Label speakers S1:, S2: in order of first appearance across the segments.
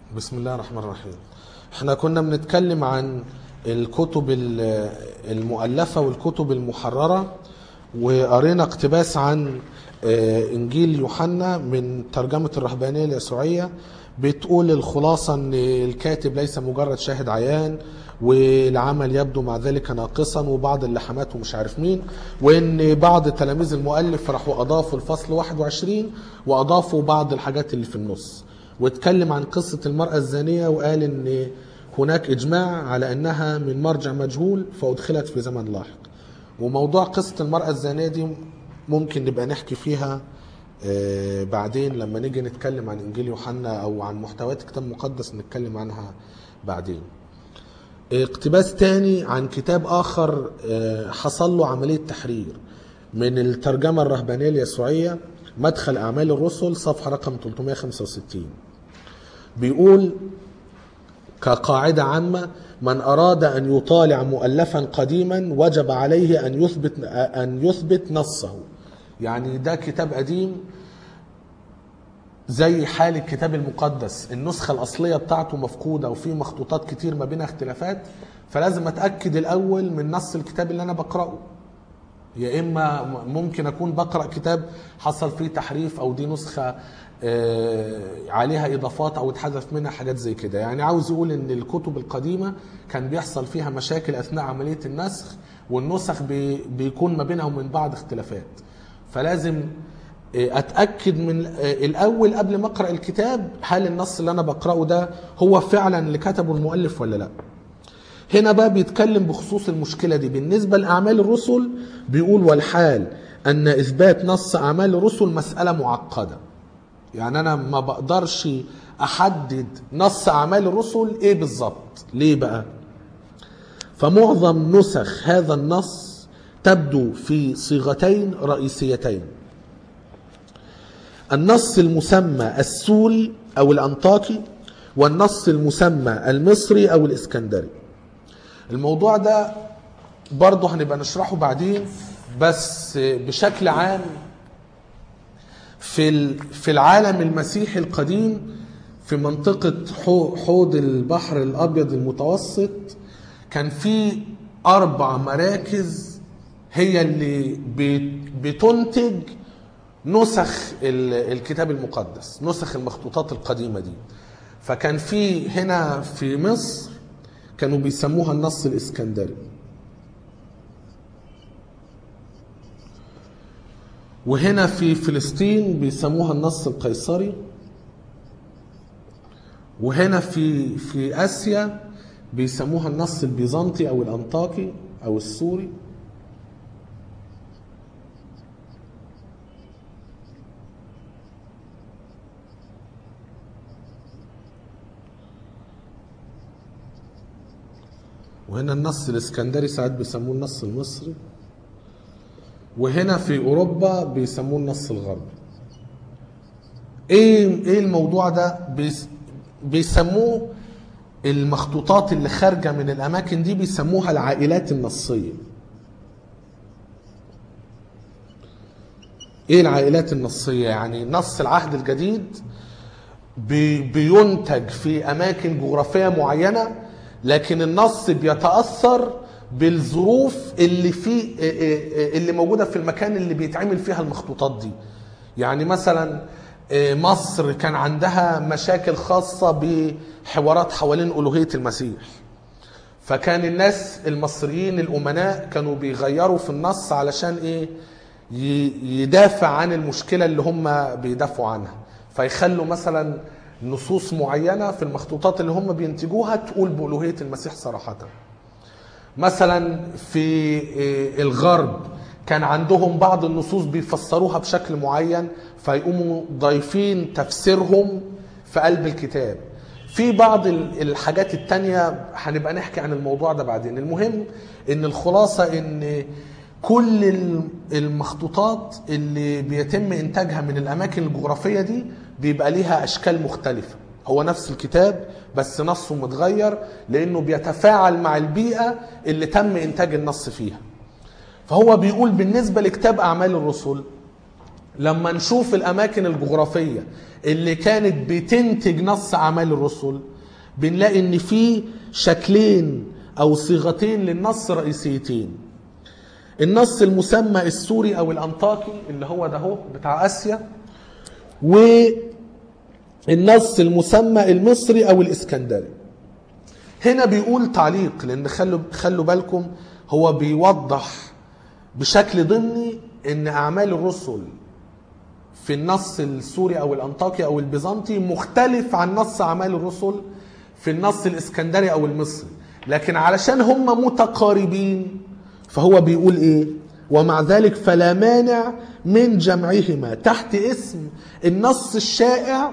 S1: بسم الله الرحمن الرحيم احنا كنا بنتكلم عن الكتب ال- المؤلفة والكتب المحررة وقرينا اقتباس عن آه، انجيل يوحنا من ترجمة الرهبانية اليسوعية بتقول الخلاصة ان الكاتب ليس مجرد شاهد عيان والعمل يبدو مع ذلك ناقصا وبعض اللحمات ومش عارف مين وان بعض تلاميذ المؤلف راحوا اضافوا الفصل 21 واضافوا بعض الحاجات اللي في النص واتكلم عن قصة المرأة الزانية وقال ان هناك اجماع على انها من مرجع مجهول فادخلت في زمن لاحق وموضوع قصة المرأة الزانية دي ممكن نبقى نحكي فيها آه، بعدين لما نيجي نتكلم عن انجيل يوحنا او عن محتويات الكتاب المقدس نتكلم عنها بعدين اقتباس تاني عن كتاب اخر آه، حصل له عملية تحرير من الترجمة الرهبانية اليسوعية مدخل اعمال الرسل صفحة رقم 365 بيقول كقاعدة عامة من أراد أن يطالع مؤلفا قديما وجب عليه أن يثبت أن يثبت نصه يعني ده كتاب قديم زي حال الكتاب المقدس النسخة الأصلية بتاعته مفقودة وفي مخطوطات كتير ما بينها اختلافات فلازم أتأكد الأول من نص الكتاب اللي أنا بقرأه يا اما ممكن اكون بقرا كتاب حصل فيه تحريف او دي نسخه آه، عليها اضافات او اتحذف منها حاجات زي كده يعني عاوز يقول ان الكتب القديمه كان بيحصل فيها مشاكل اثناء عمليه النسخ والنسخ بي- بيكون ما بينها ومن بعض اختلافات فلازم آه، اتاكد من آه، الاول قبل ما اقرا الكتاب هل النص اللي انا بقراه ده هو فعلا اللي كتبه المؤلف ولا لا هنا بقى بيتكلم بخصوص المشكلة دي بالنسبة لأعمال الرسل بيقول والحال أن إثبات نص أعمال الرسل مسألة معقدة يعني أنا ما بقدرش أحدد نص أعمال الرسل إيه بالظبط ليه بقى فمعظم نسخ هذا النص تبدو في صيغتين رئيسيتين النص المسمى السوري أو الأنطاكي والنص المسمى المصري أو الإسكندري الموضوع ده برضه هنبقى نشرحه بعدين بس بشكل عام في ال- في العالم المسيحي القديم في منطقة حو- حوض البحر الأبيض المتوسط كان في أربع مراكز هي اللي بت- بتنتج نسخ ال- الكتاب المقدس نسخ المخطوطات القديمة دي فكان في هنا في مصر كانوا بيسموها النص الإسكندري وهنا في فلسطين بيسموها النص القيصري وهنا في في آسيا بيسموها النص البيزنطي أو الأنطاكي أو السوري وهنا النص الاسكندري ساعات بيسموه النص المصري وهنا في اوروبا بيسموه النص الغربي ايه ايه الموضوع ده بيس بيسموه المخطوطات اللي خارجه من الاماكن دي بيسموها العائلات النصيه ايه العائلات النصيه يعني نص العهد الجديد بي- بينتج في اماكن جغرافيه معينه لكن النص بيتاثر بالظروف اللي في اللي موجوده في المكان اللي بيتعمل فيها المخطوطات دي يعني مثلا مصر كان عندها مشاكل خاصه بحوارات حوالين الوهيه المسيح فكان الناس المصريين الامناء كانوا بيغيروا في النص علشان ايه ي- يدافع عن المشكله اللي هم بيدافعوا عنها فيخلوا مثلا نصوص معينه في المخطوطات اللي هم بينتجوها تقول بالوهيه المسيح صراحه مثلا في إيه، الغرب كان عندهم بعض النصوص بيفسروها بشكل معين فيقوموا ضايفين تفسيرهم في قلب الكتاب في بعض ال- الحاجات التانية هنبقى نحكي عن الموضوع ده بعدين المهم ان الخلاصة ان كل ال- المخطوطات اللي بيتم انتاجها من الاماكن الجغرافية دي بيبقى ليها اشكال مختلفة هو نفس الكتاب بس نصه متغير لانه بيتفاعل مع البيئة اللي تم انتاج النص فيها فهو بيقول بالنسبة لكتاب اعمال الرسل لما نشوف الاماكن الجغرافيه اللي كانت بتنتج نص اعمال الرسل بنلاقي ان في شكلين او صيغتين للنص رئيسيتين النص المسمى السوري او الانطاكي اللي هو ده هو بتاع اسيا والنص المسمى المصري او الاسكندري هنا بيقول تعليق لان خلوا خلوا بالكم هو بيوضح بشكل ضمني ان اعمال الرسل في النص السوري او الانطاكي او البيزنطي مختلف عن نص اعمال الرسل في النص الاسكندري او المصري لكن علشان هم متقاربين فهو بيقول ايه ومع ذلك فلا مانع من جمعهما تحت اسم النص الشائع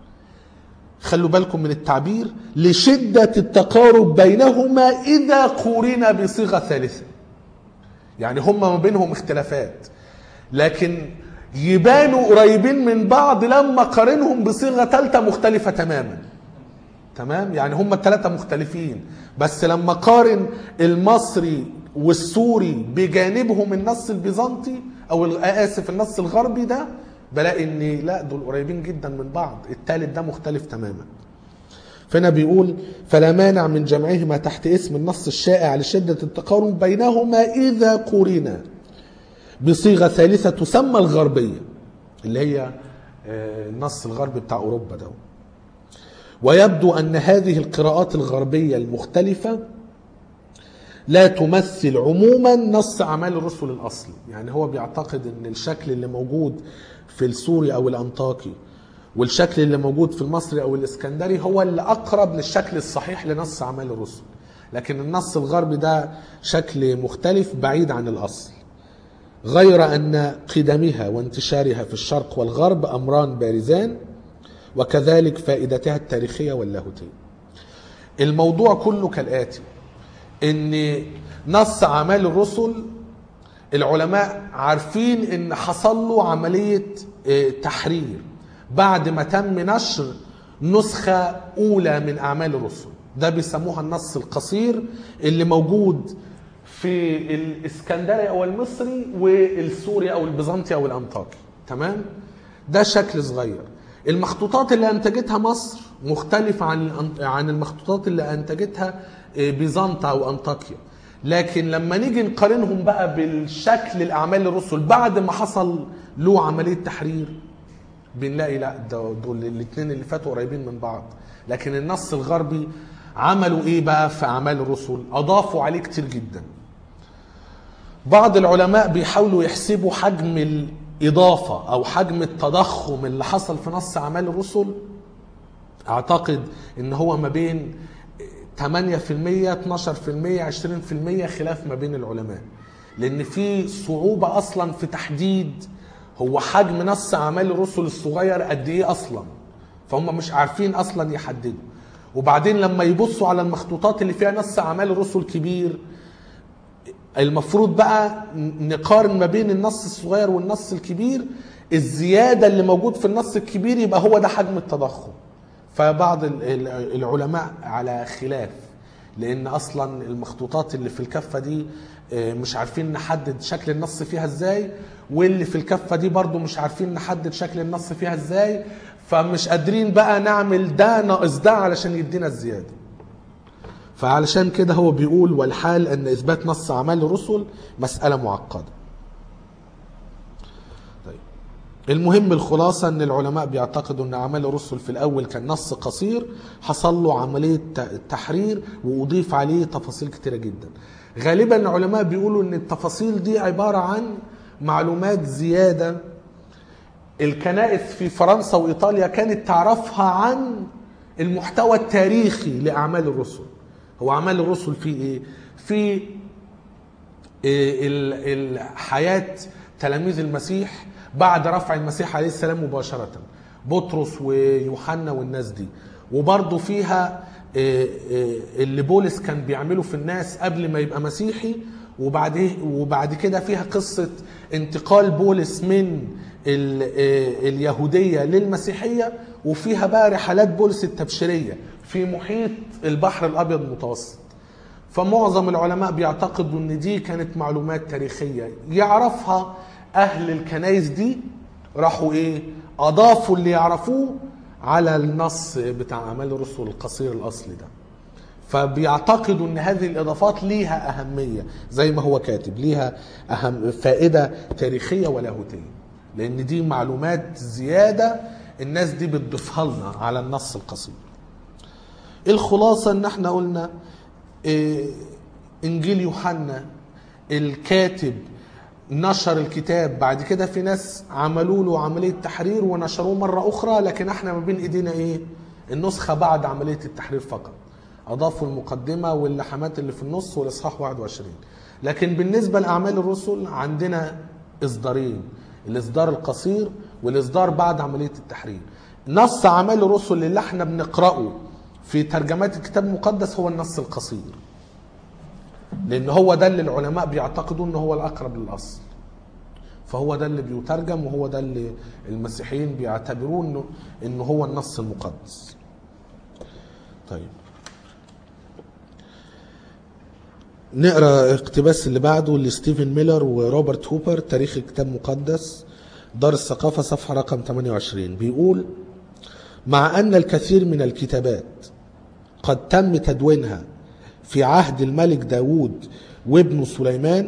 S1: خلوا بالكم من التعبير لشدة التقارب بينهما إذا قورن بصيغة ثالثة يعني هم ما بينهم اختلافات لكن يبانوا قريبين من بعض لما قارنهم بصيغة ثالثة مختلفة تماما تمام يعني هم الثلاثة مختلفين بس لما قارن المصري والسوري بجانبهم النص البيزنطي او اسف النص الغربي ده بلاقي ان لا دول قريبين جدا من بعض الثالث ده مختلف تماما فهنا بيقول فلا مانع من جمعهما تحت اسم النص الشائع لشدة التقارب بينهما إذا قورنا بصيغة ثالثة تسمى الغربية اللي هي النص الغربي بتاع أوروبا ده ويبدو أن هذه القراءات الغربية المختلفة لا تمثل عموما نص أعمال الرسل الأصلي يعني هو بيعتقد أن الشكل اللي موجود في السوري أو الأنطاكي والشكل اللي موجود في المصري أو الإسكندري هو اللي أقرب للشكل الصحيح لنص أعمال الرسل لكن النص الغربي ده شكل مختلف بعيد عن الأصل غير أن قدمها وانتشارها في الشرق والغرب أمران بارزان وكذلك فائدتها التاريخية واللاهوتية الموضوع كله كالآتي ان نص اعمال الرسل العلماء عارفين ان حصل له عمليه تحرير بعد ما تم نشر نسخه اولى من اعمال الرسل ده بيسموها النص القصير اللي موجود في الاسكندري او المصري والسوري او البيزنطي او الانطاكي تمام ده شكل صغير المخطوطات اللي انتجتها مصر مختلفه عن عن المخطوطات اللي انتجتها بيزنطة أو أنطاكيا لكن لما نيجي نقارنهم بقى بالشكل الأعمال الرسل بعد ما حصل له عملية تحرير بنلاقي لا ده دول الاثنين اللي فاتوا قريبين من بعض لكن النص الغربي عملوا ايه بقى في اعمال الرسل اضافوا عليه كتير جدا بعض العلماء بيحاولوا يحسبوا حجم الاضافه او حجم التضخم اللي حصل في نص اعمال الرسل اعتقد ان هو ما بين 8% 12% 20% خلاف ما بين العلماء لان في صعوبه اصلا في تحديد هو حجم نص اعمال الرسل الصغير قد ايه اصلا فهم مش عارفين اصلا يحددوا وبعدين لما يبصوا على المخطوطات اللي فيها نص اعمال الرسل كبير المفروض بقى نقارن ما بين النص الصغير والنص الكبير الزياده اللي موجود في النص الكبير يبقى هو ده حجم التضخم فبعض العلماء على خلاف لان اصلا المخطوطات اللي في الكفه دي مش عارفين نحدد شكل النص فيها ازاي واللي في الكفه دي برضو مش عارفين نحدد شكل النص فيها ازاي فمش قادرين بقى نعمل ده ناقص ده علشان يدينا الزياده فعلشان كده هو بيقول والحال ان اثبات نص اعمال الرسل مساله معقده المهم الخلاصة أن العلماء بيعتقدوا أن أعمال الرسل في الأول كان نص قصير حصل له عملية تحرير وأضيف عليه تفاصيل كتيرة جدا غالبا العلماء بيقولوا أن التفاصيل دي عبارة عن معلومات زيادة الكنائس في فرنسا وإيطاليا كانت تعرفها عن المحتوى التاريخي لأعمال الرسل هو أعمال الرسل في إيه؟ في حياة تلاميذ المسيح بعد رفع المسيح عليه السلام مباشرة بطرس ويوحنا والناس دي وبرضه فيها اللي بولس كان بيعمله في الناس قبل ما يبقى مسيحي وبعد وبعد كده فيها قصة انتقال بولس من اليهودية للمسيحية وفيها بقى رحلات بولس التبشيرية في محيط البحر الأبيض المتوسط فمعظم العلماء بيعتقدوا ان دي كانت معلومات تاريخية يعرفها اهل الكنايس دي راحوا ايه اضافوا اللي يعرفوه على النص بتاع اعمال الرسل القصير الاصلي ده فبيعتقدوا ان هذه الاضافات ليها اهميه زي ما هو كاتب ليها اهم فائده تاريخيه ولاهوتيه لان دي معلومات زياده الناس دي بتضيفها لنا على النص القصير الخلاصه ان احنا قلنا إيه، انجيل يوحنا الكاتب نشر الكتاب بعد كده في ناس عملوا له عمليه تحرير ونشروه مره اخرى لكن احنا ما بين ايدينا ايه النسخه بعد عمليه التحرير فقط اضافوا المقدمه واللحمات اللي في النص والاصحاح 21 لكن بالنسبه لاعمال الرسل عندنا اصدارين الاصدار القصير والاصدار بعد عمليه التحرير نص اعمال الرسل اللي احنا بنقراه في ترجمات الكتاب المقدس هو النص القصير لان هو ده اللي العلماء بيعتقدوا ان هو الاقرب للاصل فهو ده اللي بيترجم وهو ده اللي المسيحيين بيعتبروه انه انه هو النص المقدس طيب نقرا اقتباس اللي بعده لستيفن ميلر وروبرت هوبر تاريخ الكتاب المقدس دار الثقافه صفحه رقم 28 بيقول مع ان الكثير من الكتابات قد تم تدوينها في عهد الملك داود وابنه سليمان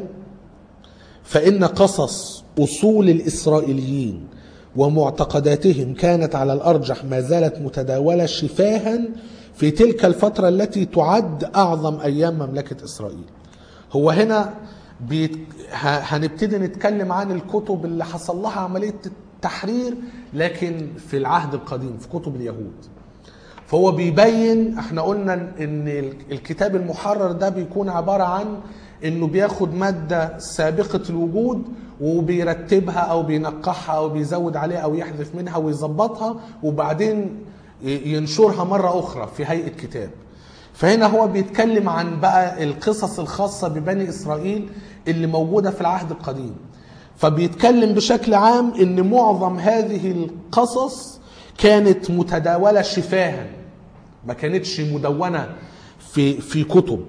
S1: فإن قصص أصول الإسرائيليين ومعتقداتهم كانت على الأرجح ما زالت متداولة شفاها في تلك الفترة التي تعد أعظم أيام مملكة إسرائيل هو هنا بيت... ه... هنبتدي نتكلم عن الكتب اللي حصل لها عملية التحرير لكن في العهد القديم في كتب اليهود فهو بيبين احنا قلنا ان الكتاب المحرر ده بيكون عبارة عن انه بياخد مادة سابقة الوجود وبيرتبها او بينقحها او بيزود عليها او يحذف منها ويظبطها وبعدين ينشرها مرة اخرى في هيئة كتاب فهنا هو بيتكلم عن بقى القصص الخاصة ببني اسرائيل اللي موجودة في العهد القديم فبيتكلم بشكل عام ان معظم هذه القصص كانت متداولة شفاها ما كانتش مدونة في في كتب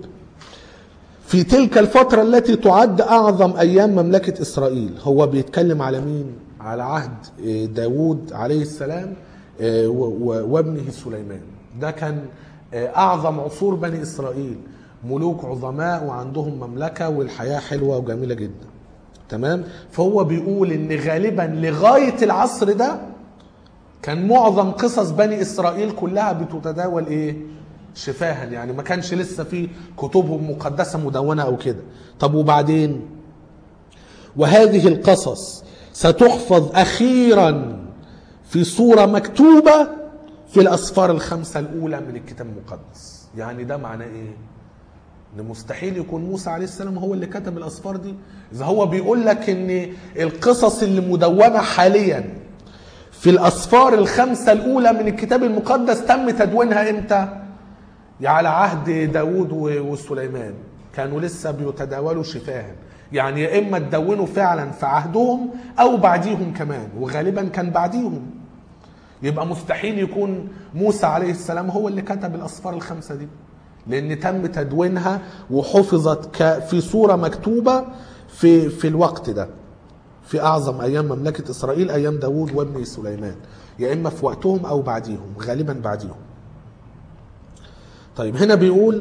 S1: في تلك الفترة التي تعد أعظم أيام مملكة إسرائيل هو بيتكلم على مين؟ على عهد داود عليه السلام وابنه سليمان ده كان أعظم عصور بني إسرائيل ملوك عظماء وعندهم مملكة والحياة حلوة وجميلة جدا تمام فهو بيقول ان غالبا لغاية العصر ده كان معظم قصص بني اسرائيل كلها بتتداول ايه شفاها يعني ما كانش لسه في كتبهم مقدسه مدونه او كده طب وبعدين وهذه القصص ستحفظ اخيرا في صوره مكتوبه في الاسفار الخمسه الاولى من الكتاب المقدس يعني ده معناه ايه ان مستحيل يكون موسى عليه السلام هو اللي كتب الاسفار دي اذا هو بيقول لك ان القصص اللي مدونه حاليا في الأسفار الخمسة الأولى من الكتاب المقدس تم تدوينها إمتى؟ على عهد داود وسليمان كانوا لسه بيتداولوا شفاها يعني يا إما تدونوا فعلا في عهدهم أو بعديهم كمان وغالبا كان بعديهم يبقى مستحيل يكون موسى عليه السلام هو اللي كتب الأسفار الخمسة دي لأن تم تدوينها وحفظت في صورة مكتوبة في في الوقت ده في اعظم ايام مملكه اسرائيل ايام داوود وابن سليمان يا اما في وقتهم او بعديهم غالبا بعديهم طيب هنا بيقول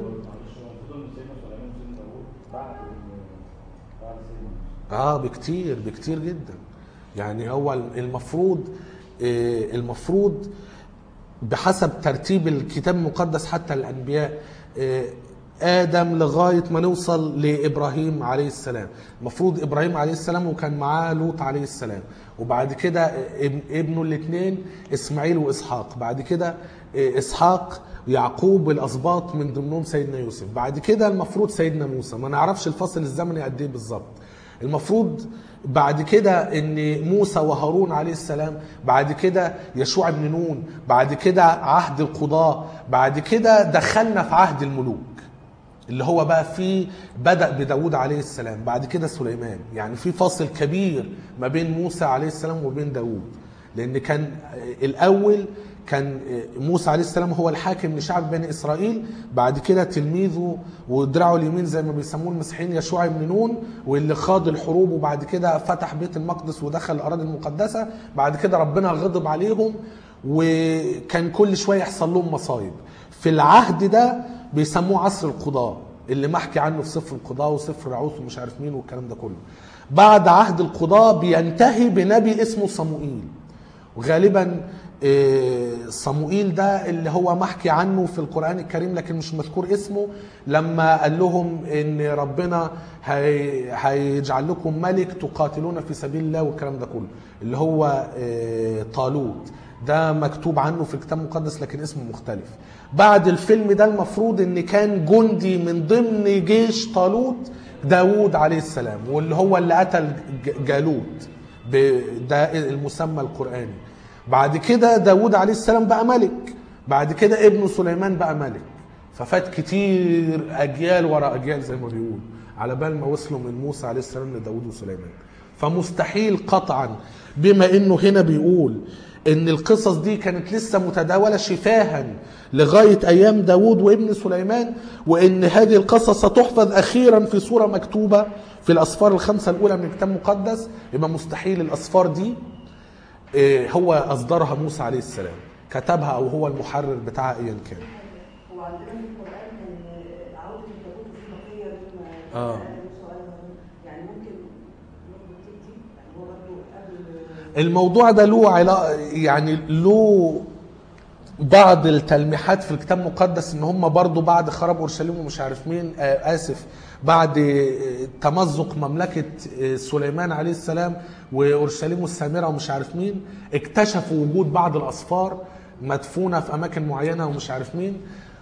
S1: اه بكتير بكتير جدا يعني هو المفروض المفروض بحسب ترتيب الكتاب المقدس حتى الانبياء ادم لغايه ما نوصل لابراهيم عليه السلام المفروض ابراهيم عليه السلام وكان معاه لوط عليه السلام وبعد كده ابنه الاثنين اسماعيل واسحاق بعد كده اسحاق يعقوب والاسباط من ضمنهم سيدنا يوسف بعد كده المفروض سيدنا موسى ما نعرفش الفصل الزمني قد ايه بالظبط المفروض بعد كده ان موسى وهارون عليه السلام بعد كده يشوع بن نون بعد كده عهد القضاة بعد كده دخلنا في عهد الملوك اللي هو بقى فيه بدأ بداود عليه السلام بعد كده سليمان يعني في فاصل كبير ما بين موسى عليه السلام وبين داود لأن كان الأول كان موسى عليه السلام هو الحاكم لشعب بني اسرائيل بعد كده تلميذه ودراعه اليمين زي ما بيسموه المسيحيين يشوع بن نون واللي خاض الحروب وبعد كده فتح بيت المقدس ودخل الاراضي المقدسه بعد كده ربنا غضب عليهم وكان كل شويه يحصل لهم مصايب في العهد ده بيسموه عصر القضاء اللي محكي عنه في سفر القضاء وسفر رعوث ومش عارف مين والكلام ده كله بعد عهد القضاء بينتهي بنبي اسمه صموئيل وغالبا آه، صموئيل ده اللي هو محكي عنه في القرآن الكريم لكن مش مذكور اسمه لما قال لهم ان ربنا هي- هيجعل لكم ملك تقاتلون في سبيل الله والكلام ده كله اللي هو آه، طالوت ده مكتوب عنه في الكتاب المقدس لكن اسمه مختلف بعد الفيلم ده المفروض ان كان جندي من ضمن جيش طالوت داوود عليه السلام واللي هو اللي قتل ج- جالوت ب- ده المسمى القرآني بعد كده داود عليه السلام بقى ملك بعد كده ابنه سليمان بقى ملك ففات كتير أجيال ورا أجيال زي ما بيقول على بال ما وصلوا من موسى عليه السلام لداود وسليمان فمستحيل قطعا بما انه هنا بيقول ان القصص دي كانت لسه متداولة شفاها لغاية ايام داود وابن سليمان وان هذه القصص ستحفظ اخيرا في صورة مكتوبة في الاسفار الخمسة الاولى من الكتاب المقدس يبقى مستحيل الاسفار دي إيه، هو اصدرها موسى عليه السلام كتبها او هو المحرر بتاعها ايا كان
S2: وعندنا في القرآن إن عودة التابوت في بقية لما
S1: آه.
S2: سأل سؤال مهم. يعني ممكن نقطة دي يعني هو برضه قبل
S1: الموضوع ده له علاقه يعني له بعض التلميحات في الكتاب المقدس ان هم برضو بعد خراب اورشليم ومش عارف مين آه اسف بعد آه، تمزق مملكه آه، سليمان عليه السلام واورشليم السامره ومش عارف مين اكتشفوا وجود بعض الاسفار مدفونه في اماكن معينه ومش عارف مين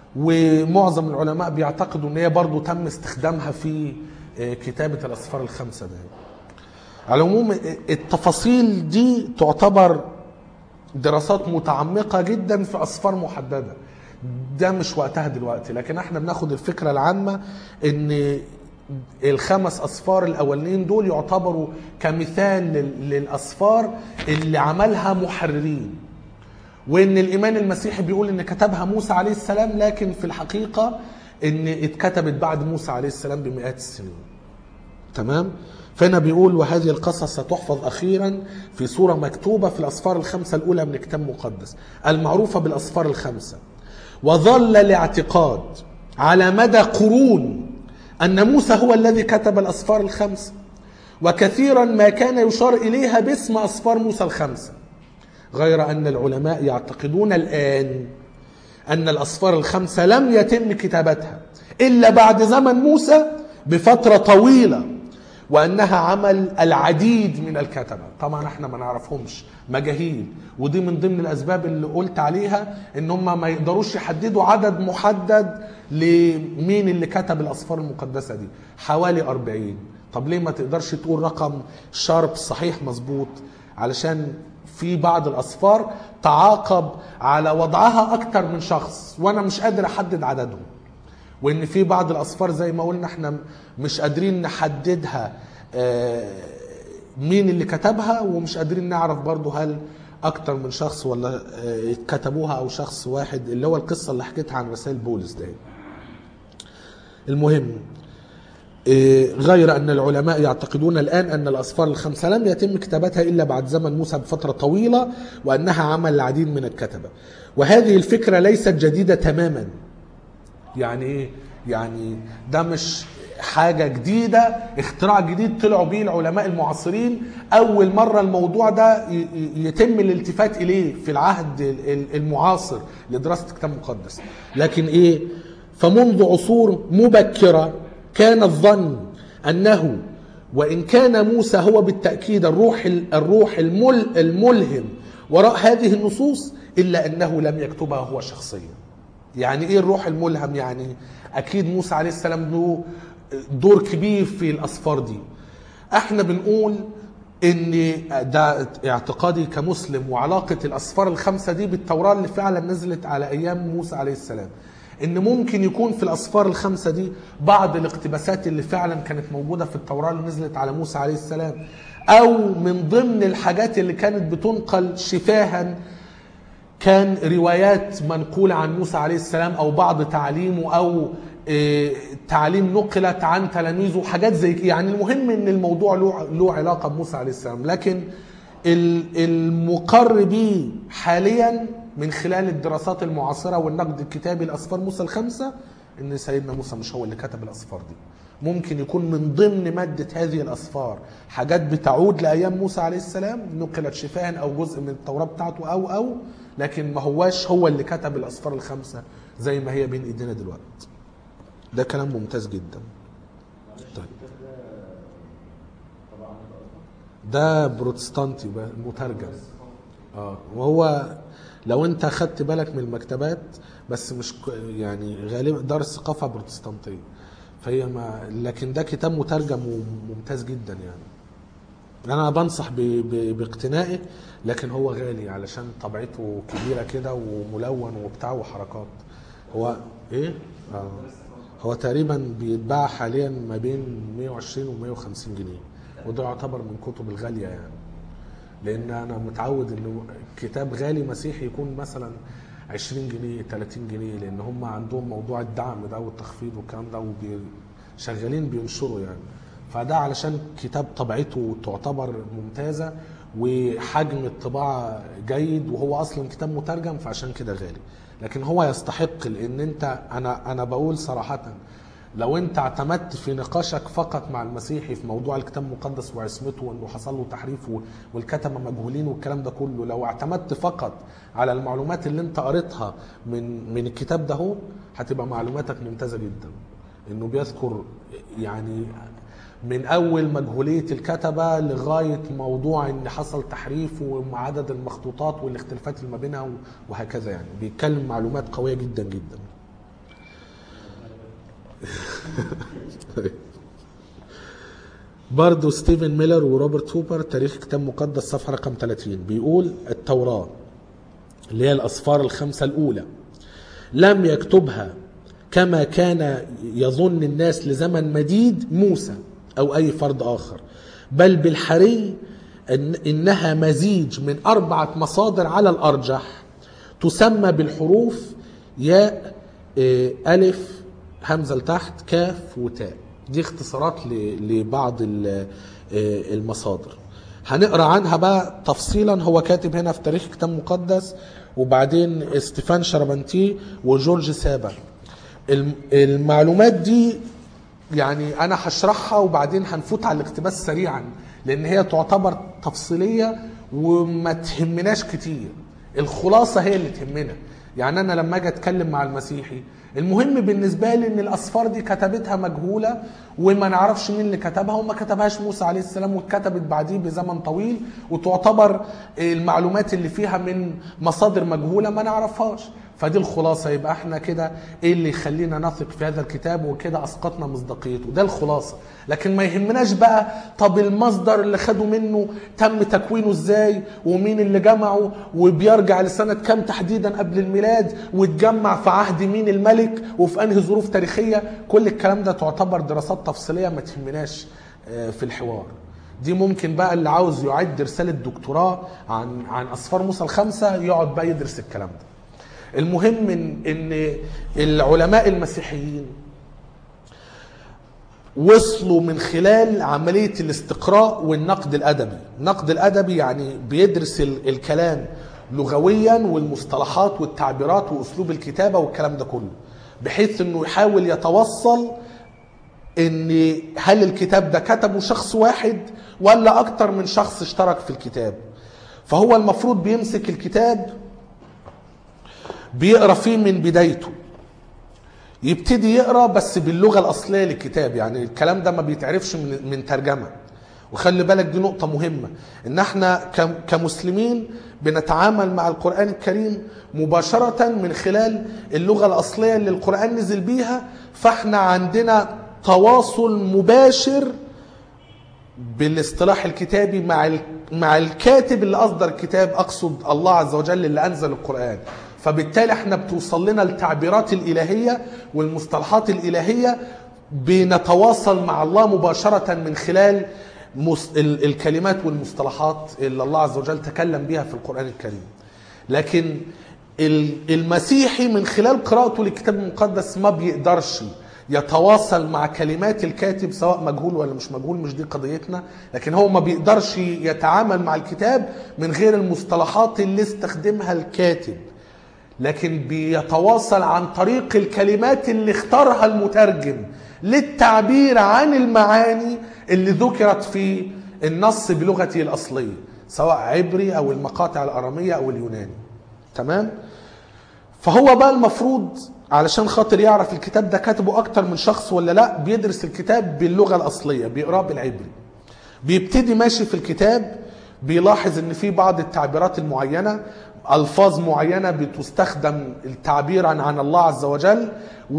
S1: ومعظم العلماء بيعتقدوا ان هي برضو تم استخدامها في آه، كتابه الاسفار الخمسه ده على العموم التفاصيل دي تعتبر دراسات متعمقة جدا في أسفار محددة ده مش وقتها دلوقتي لكن احنا بناخد الفكرة العامة ان الخمس أسفار الأولين دول يعتبروا كمثال لل- للأسفار اللي عملها محررين وان الايمان المسيحي بيقول ان كتبها موسى عليه السلام لكن في الحقيقه ان اتكتبت بعد موسى عليه السلام بمئات السنين تمام فهنا بيقول وهذه القصص ستحفظ اخيرا في صوره مكتوبه في الاسفار الخمسه الاولى من الكتاب المقدس المعروفه بالاسفار الخمسه وظل الاعتقاد على مدى قرون ان موسى هو الذي كتب الاسفار الخمسه وكثيرا ما كان يشار اليها باسم اسفار موسى الخمسه غير ان العلماء يعتقدون الان ان الاسفار الخمسه لم يتم كتابتها الا بعد زمن موسى بفتره طويله وانها عمل العديد من الكتبه طبعا احنا ما نعرفهمش مجاهيل ودي من ضمن الاسباب اللي قلت عليها ان هم ما يقدروش يحددوا عدد محدد لمين اللي كتب الاسفار المقدسه دي حوالي 40 طب ليه ما تقدرش تقول رقم شارب صحيح مظبوط علشان في بعض الاسفار تعاقب على وضعها اكتر من شخص وانا مش قادر احدد عددهم وان في بعض الاسفار زي ما قلنا احنا مش قادرين نحددها آه، مين اللي كتبها ومش قادرين نعرف برضو هل اكتر من شخص ولا آه، كتبوها او شخص واحد اللي هو القصه اللي حكيتها عن رسائل بولس ده المهم إيه، غير أن العلماء يعتقدون الآن أن الأسفار الخمسة لم يتم كتابتها إلا بعد زمن موسى بفترة طويلة وأنها عمل العديد من الكتبة وهذه الفكرة ليست جديدة تماما يعني إيه؟ يعني ده مش حاجة جديدة اختراع جديد طلعوا بيه العلماء المعاصرين أول مرة الموضوع ده ي- ي- يتم الالتفات إليه في العهد ال- ال- المعاصر لدراسة الكتاب المقدس لكن إيه فمنذ عصور مبكرة كان الظن أنه وإن كان موسى هو بالتأكيد الروح ال- الروح المل الملهم وراء هذه النصوص إلا أنه لم يكتبها هو شخصيا يعني ايه الروح الملهم يعني اكيد موسى عليه السلام له دور كبير في الاسفار دي احنا بنقول ان ده اعتقادي كمسلم وعلاقه الاسفار الخمسه دي بالتوراه اللي فعلا نزلت على ايام موسى عليه السلام ان ممكن يكون في الاسفار الخمسه دي بعض الاقتباسات اللي فعلا كانت موجوده في التوراه اللي نزلت على موسى عليه السلام او من ضمن الحاجات اللي كانت بتنقل شفاها كان روايات منقولة عن موسى عليه السلام أو بعض تعليمه أو آه، تعليم نقلت عن تلاميذه حاجات زي كده يعني المهم ان الموضوع له له علاقه بموسى عليه السلام لكن ال- المقر به حاليا من خلال الدراسات المعاصره والنقد الكتابي لاسفار موسى الخمسه ان سيدنا موسى مش هو اللي كتب الاسفار دي ممكن يكون من ضمن ماده هذه الاسفار حاجات بتعود لايام موسى عليه السلام نقلت شفاها او جزء من التوراه بتاعته او او لكن ما هواش هو اللي كتب الاسفار الخمسه زي ما هي بين ايدينا دلوقتي ده كلام ممتاز جدا طيب ده بروتستانتي بقى، مترجم اه وهو لو انت خدت بالك من المكتبات بس مش ك- يعني غالبا دار الثقافه بروتستانتيه فهي ما لكن ده كتاب مترجم وممتاز جدا يعني انا بنصح ب... ب... باقتنائه لكن هو غالي علشان طبعته كبيره كده وملون وبتاع وحركات هو ايه اه هو تقريبا بيتباع حاليا ما بين 120 و 150 جنيه وده يعتبر من كتب الغاليه يعني لان انا متعود انه كتاب غالي مسيحي يكون مثلا 20 جنيه 30 جنيه لان هم عندهم موضوع الدعم ده والتخفيض والكلام ده وشغالين بينشروا يعني فده علشان كتاب طبعته تعتبر ممتازه وحجم الطباعه جيد وهو اصلا كتاب مترجم فعشان كده غالي لكن هو يستحق لان انت انا انا بقول صراحه لو انت اعتمدت في نقاشك فقط مع المسيحي في موضوع الكتاب المقدس وعصمته وانه حصل له تحريف و- والكتبه مجهولين والكلام ده كله لو اعتمدت فقط على المعلومات اللي انت قريتها من من الكتاب ده هو هتبقى معلوماتك ممتازه جدا انه بيذكر يعني من اول مجهوليه الكتبه لغايه موضوع ان حصل تحريف وعدد المخطوطات والاختلافات اللي ما بينها وهكذا يعني بيتكلم معلومات قويه جدا جدا برضو ستيفن ميلر وروبرت هوبر تاريخ كتاب مقدس صفحة رقم 30 بيقول التوراة اللي هي الأسفار الخمسة الأولى لم يكتبها كما كان يظن الناس لزمن مديد موسى أو أي فرد آخر بل بالحري إن إنها مزيج من أربعة مصادر على الأرجح تسمى بالحروف ياء آه، ألف همزة لتحت كاف وتاء دي اختصارات ل- لبعض ال- آه، المصادر هنقرا عنها بقى تفصيلا هو كاتب هنا في تاريخ كتاب مقدس وبعدين استيفان شربنتي وجورج سابا الم- المعلومات دي يعني انا هشرحها وبعدين هنفوت على الاقتباس سريعا لان هي تعتبر تفصيليه وما تهمناش كتير الخلاصه هي اللي تهمنا يعني انا لما اجي اتكلم مع المسيحي المهم بالنسبه لي ان الاسفار دي كتبتها مجهوله وما نعرفش مين اللي كتبها وما كتبهاش موسى عليه السلام واتكتبت بعديه بزمن طويل وتعتبر المعلومات اللي فيها من مصادر مجهوله ما نعرفهاش فدي الخلاصة يبقى احنا كده ايه اللي يخلينا نثق في هذا الكتاب وكده اسقطنا مصداقيته ده الخلاصة لكن ما يهمناش بقى طب المصدر اللي خدوا منه تم تكوينه ازاي ومين اللي جمعه وبيرجع لسنة كام تحديدا قبل الميلاد واتجمع في عهد مين الملك وفي انهي ظروف تاريخية كل الكلام ده تعتبر دراسات تفصيلية ما تهمناش آه، في الحوار دي ممكن بقى اللي عاوز يعد رسالة دكتوراه عن عن اسفار موسى الخمسة يقعد بقى يدرس الكلام ده المهم ان ان العلماء المسيحيين وصلوا من خلال عملية الاستقراء والنقد الأدبي النقد الأدبي يعني بيدرس ال- الكلام لغويا والمصطلحات والتعبيرات وأسلوب الكتابة والكلام ده كله بحيث أنه يحاول يتوصل ان هل الكتاب ده كتبه شخص واحد ولا اكتر من شخص اشترك في الكتاب فهو المفروض بيمسك الكتاب بيقرا فيه من بدايته يبتدي يقرا بس باللغه الاصليه للكتاب يعني الكلام ده ما بيتعرفش من من ترجمه وخلي بالك دي نقطة مهمة إن إحنا كم- كمسلمين بنتعامل مع القرآن الكريم مباشرة من خلال اللغة الأصلية اللي القرآن نزل بيها فإحنا عندنا تواصل مباشر بالاصطلاح الكتابي مع ال- مع الكاتب اللي اصدر الكتاب اقصد الله عز وجل اللي انزل القران فبالتالي احنا بتوصل لنا التعبيرات الالهيه والمصطلحات الالهيه بنتواصل مع الله مباشره من خلال مس- ال- الكلمات والمصطلحات اللي الله عز وجل تكلم بها في القران الكريم لكن ال- المسيحي من خلال قراءته للكتاب المقدس ما بيقدرش يتواصل مع كلمات الكاتب سواء مجهول ولا مش مجهول مش دي قضيتنا لكن هو ما بيقدرش يتعامل مع الكتاب من غير المصطلحات اللي استخدمها الكاتب لكن بيتواصل عن طريق الكلمات اللي اختارها المترجم للتعبير عن المعاني اللي ذكرت في النص بلغته الأصلية سواء عبري أو المقاطع الأرامية أو اليوناني تمام فهو بقى المفروض علشان خاطر يعرف الكتاب ده كاتبه أكتر من شخص ولا لا بيدرس الكتاب باللغة الأصلية بيقراه بالعبري بيبتدي ماشي في الكتاب بيلاحظ ان في بعض التعبيرات المعينه الفاظ معينه بتستخدم التعبير عن عن الله عز وجل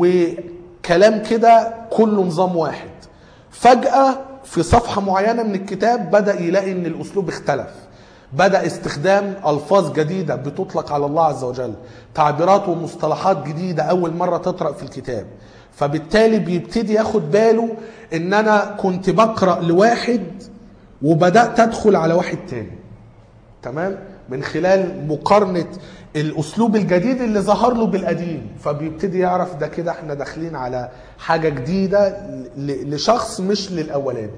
S1: وكلام كده كله نظام واحد فجاه في صفحه معينه من الكتاب بدا يلاقي ان الاسلوب اختلف بدا استخدام الفاظ جديده بتطلق على الله عز وجل تعبيرات ومصطلحات جديده اول مره تطرا في الكتاب فبالتالي بيبتدي ياخد باله ان انا كنت بقرا لواحد وبدات ادخل على واحد تاني تمام من خلال مقارنه الاسلوب الجديد اللي ظهر له بالقديم فبيبتدي يعرف ده كده احنا داخلين على حاجه جديده ل- لشخص مش للاولاني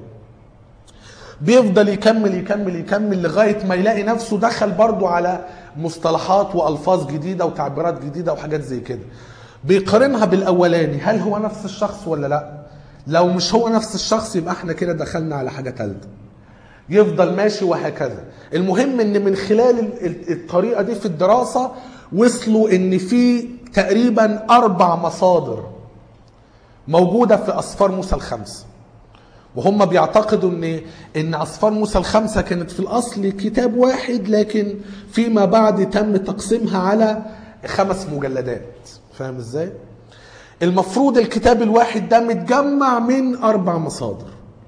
S1: بيفضل يكمل يكمل يكمل لغايه ما يلاقي نفسه دخل برضه على مصطلحات والفاظ جديده وتعبيرات جديده وحاجات زي كده بيقارنها بالاولاني هل هو نفس الشخص ولا لا لو مش هو نفس الشخص يبقى احنا كده دخلنا على حاجه ثالثه يفضل ماشي وهكذا المهم ان من خلال ال- ال- الطريقه دي في الدراسه وصلوا ان في تقريبا اربع مصادر موجوده في اسفار موسى الخمسه وهم بيعتقدوا ان ان اسفار موسى الخمسه كانت في الاصل كتاب واحد لكن فيما بعد تم تقسيمها على خمس مجلدات فاهم ازاي المفروض الكتاب الواحد ده متجمع من اربع مصادر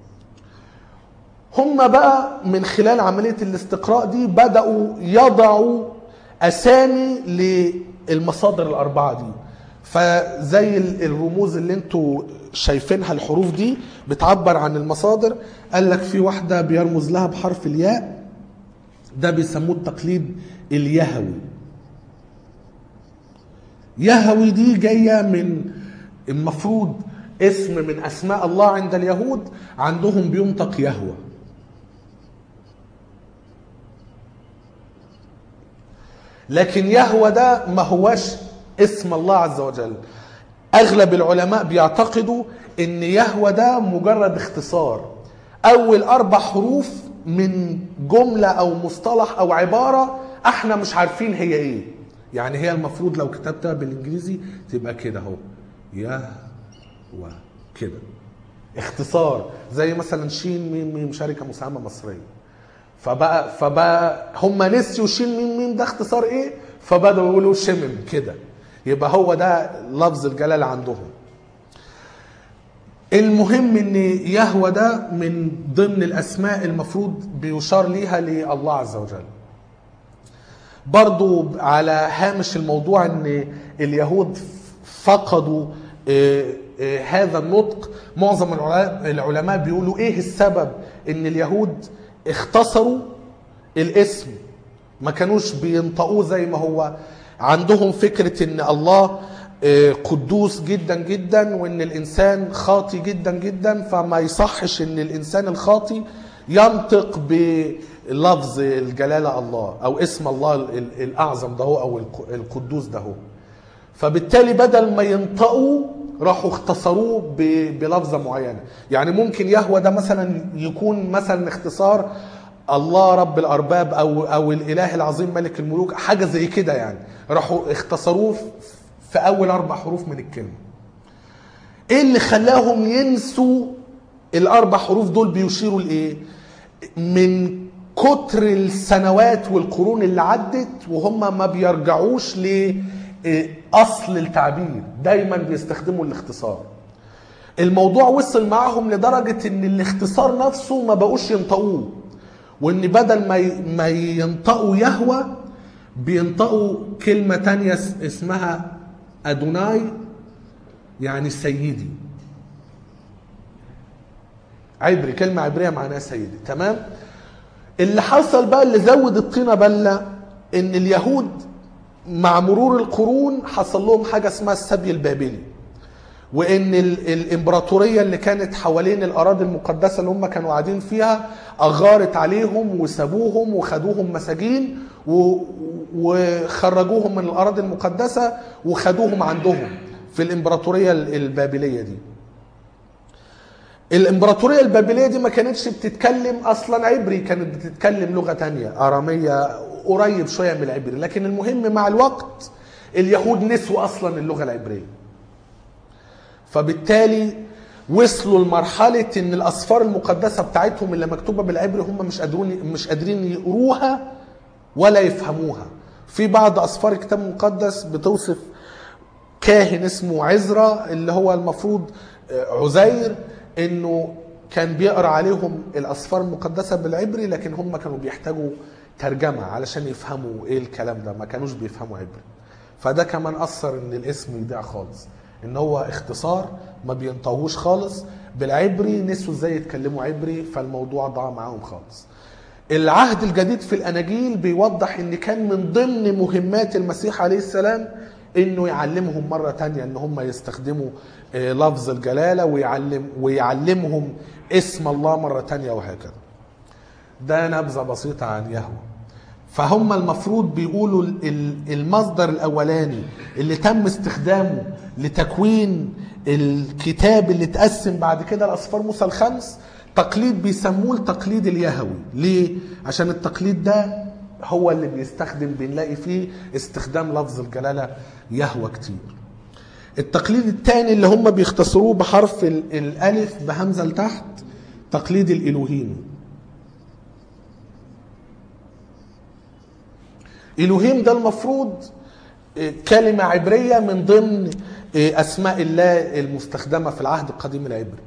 S1: هم بقى من خلال عمليه الاستقراء دي بداوا يضعوا اسامي للمصادر الاربعه دي فزي ال- الرموز اللي انتوا شايفينها الحروف دي بتعبر عن المصادر قال لك في واحده بيرمز لها بحرف الياء ده بيسموه التقليد اليهوي يهوي دي جايه من المفروض اسم من اسماء الله عند اليهود عندهم بينطق يهوه لكن يهوى ده ما هوش اسم الله عز وجل اغلب العلماء بيعتقدوا ان يهوى ده مجرد اختصار اول اربع حروف من جمله او مصطلح او عباره احنا مش عارفين هي ايه يعني هي المفروض لو كتبتها بالانجليزي تبقى كده اهو يهوى كده اختصار زي مثلا شين ميم ميم شركه مساهمه مصريه فبقى فبقى هم نسيوا شين ميم ميم ده اختصار ايه فبداوا يقولوا شمم كده يبقى هو ده لفظ الجلاله عندهم المهم ان يهوى ده من ضمن الاسماء المفروض بيشار ليها لله عز وجل برضو على هامش الموضوع ان اليهود فقدوا آه، آه، هذا النطق معظم العلماء- العلماء بيقولوا ايه السبب ان اليهود اختصروا الاسم ما كانوش بينطقوه زي ما هو عندهم فكرة ان الله آه، قدوس جدا جدا وان الانسان خاطي جدا جدا فما يصحش ان الانسان الخاطي ينطق بلفظ الجلالة الله او اسم الله ال- ال- الاعظم ده هو او الق- القدوس ده هو فبالتالي بدل ما ينطقوا راحوا اختصروه ب- بلفظه معينه يعني ممكن يهوى ده مثلا يكون مثلا اختصار الله رب الارباب او او الاله العظيم ملك الملوك حاجه زي كده يعني راحوا اختصروه في- في اول اربع حروف من الكلمه ايه اللي خلاهم ينسوا الاربع حروف دول بيشيروا لايه من كتر السنوات والقرون اللي عدت وهم ما بيرجعوش لاصل التعبير دايما بيستخدموا الاختصار الموضوع وصل معاهم لدرجة ان الاختصار نفسه ما بقوش ينطقوه وان بدل ما ي- ما ينطقوا يهوى بينطقوا كلمة تانية اس- اسمها أدوناي يعني سيدي عبري كلمة عبرية معناها سيدي تمام اللي حصل بقى اللي زود الطينة بلة ان اليهود مع مرور القرون حصل لهم حاجه اسمها السبي البابلي وان ال- الامبراطوريه اللي كانت حوالين الاراضي المقدسه اللي هم كانوا قاعدين فيها اغارت عليهم وسابوهم وخدوهم مساجين و- وخرجوهم من الاراضي المقدسه وخدوهم عندهم في الامبراطوريه ال- البابليه دي الامبراطوريه البابليه دي ما كانتش بتتكلم اصلا عبري كانت بتتكلم لغه تانية اراميه قريب شويه من العبري لكن المهم مع الوقت اليهود نسوا اصلا اللغه العبريه فبالتالي وصلوا لمرحله ان الاسفار المقدسه بتاعتهم اللي مكتوبه بالعبري هم مش قادرين مش قادرين يقروها ولا يفهموها في بعض اسفار الكتاب المقدس بتوصف كاهن اسمه عزرا اللي هو المفروض عزير انه كان بيقرا عليهم الاسفار المقدسه بالعبري لكن هم كانوا بيحتاجوا ترجمه علشان يفهموا ايه الكلام ده ما كانوش بيفهموا عبري فده كمان اثر ان الاسم يضيع خالص ان هو اختصار ما بينطوهوش خالص بالعبري نسوا ازاي يتكلموا عبري فالموضوع ضاع معاهم خالص العهد الجديد في الاناجيل بيوضح ان كان من ضمن مهمات المسيح عليه السلام انه يعلمهم مره تانية ان هم يستخدموا آه، لفظ الجلاله ويعلم ويعلمهم اسم الله مره تانية وهكذا ده نبذه بسيطه عن يهوه فهم المفروض بيقولوا ال- ال- المصدر الاولاني اللي تم استخدامه لتكوين الكتاب اللي اتقسم بعد كده لاسفار موسى الخمس تقليد بيسموه التقليد اليهوي ليه عشان التقليد ده هو اللي بيستخدم بنلاقي فيه استخدام لفظ الجلاله يهوى كتير التقليد الثاني اللي هم بيختصروه بحرف ال- الالف بهمزه لتحت تقليد الالوهيمي إلوهيم ده المفروض آه، كلمة عبرية من ضمن آه، أسماء الله المستخدمة في العهد القديم العبري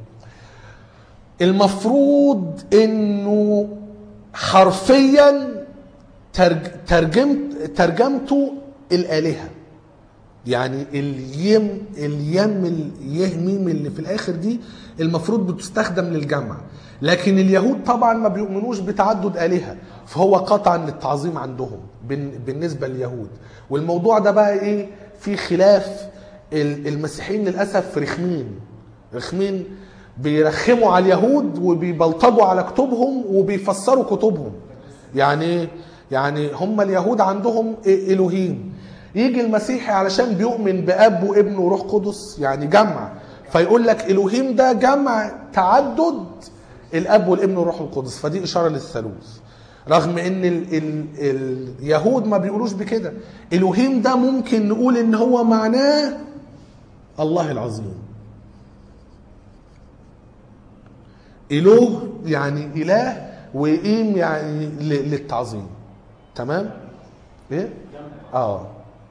S1: المفروض انه حرفيا ترج- ترجمت ترجمته الالهه يعني اليم اليم اليهميم اللي في الاخر دي المفروض بتستخدم للجمع لكن اليهود طبعا ما بيؤمنوش بتعدد الهه فهو قطعا للتعظيم عندهم بن- بالنسبه لليهود والموضوع ده بقى ايه في خلاف ال- المسيحيين للاسف رخمين رخمين بيرخموا على اليهود وبيبلطجوا على كتبهم وبيفسروا كتبهم يعني إيه؟ يعني هم اليهود عندهم إيه؟ الوهيم يجي المسيحي علشان بيؤمن باب وابن وروح قدس يعني جمع فيقول لك الوهيم ده جمع تعدد الاب والابن والروح القدس فدي اشاره للثالوث رغم ان ال ال اليهود ما بيقولوش بكده الوهيم ده ممكن نقول ان هو معناه الله العظيم إله يعني إله وإيم يعني ل- للتعظيم تمام؟ إيه؟ آه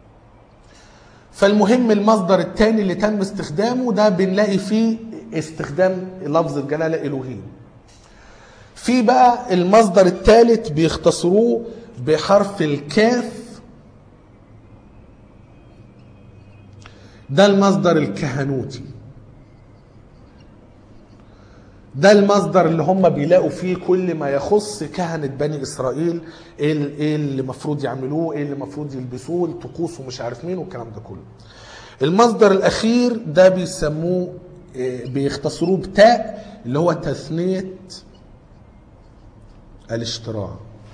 S1: فالمهم المصدر الثاني اللي تم استخدامه ده بنلاقي فيه استخدام لفظ الجلالة إلهيم في بقى المصدر الثالث بيختصروه بحرف الكاف ده المصدر الكهنوتي ده المصدر اللي هم بيلاقوا فيه كل ما يخص كهنة بني إسرائيل إيه ال- إيه اللي المفروض يعملوه إيه اللي المفروض يلبسوه الطقوس ومش عارف مين والكلام ده كله المصدر الأخير ده بيسموه إيه، بيختصروه بتاء اللي هو تثنية الاشتراع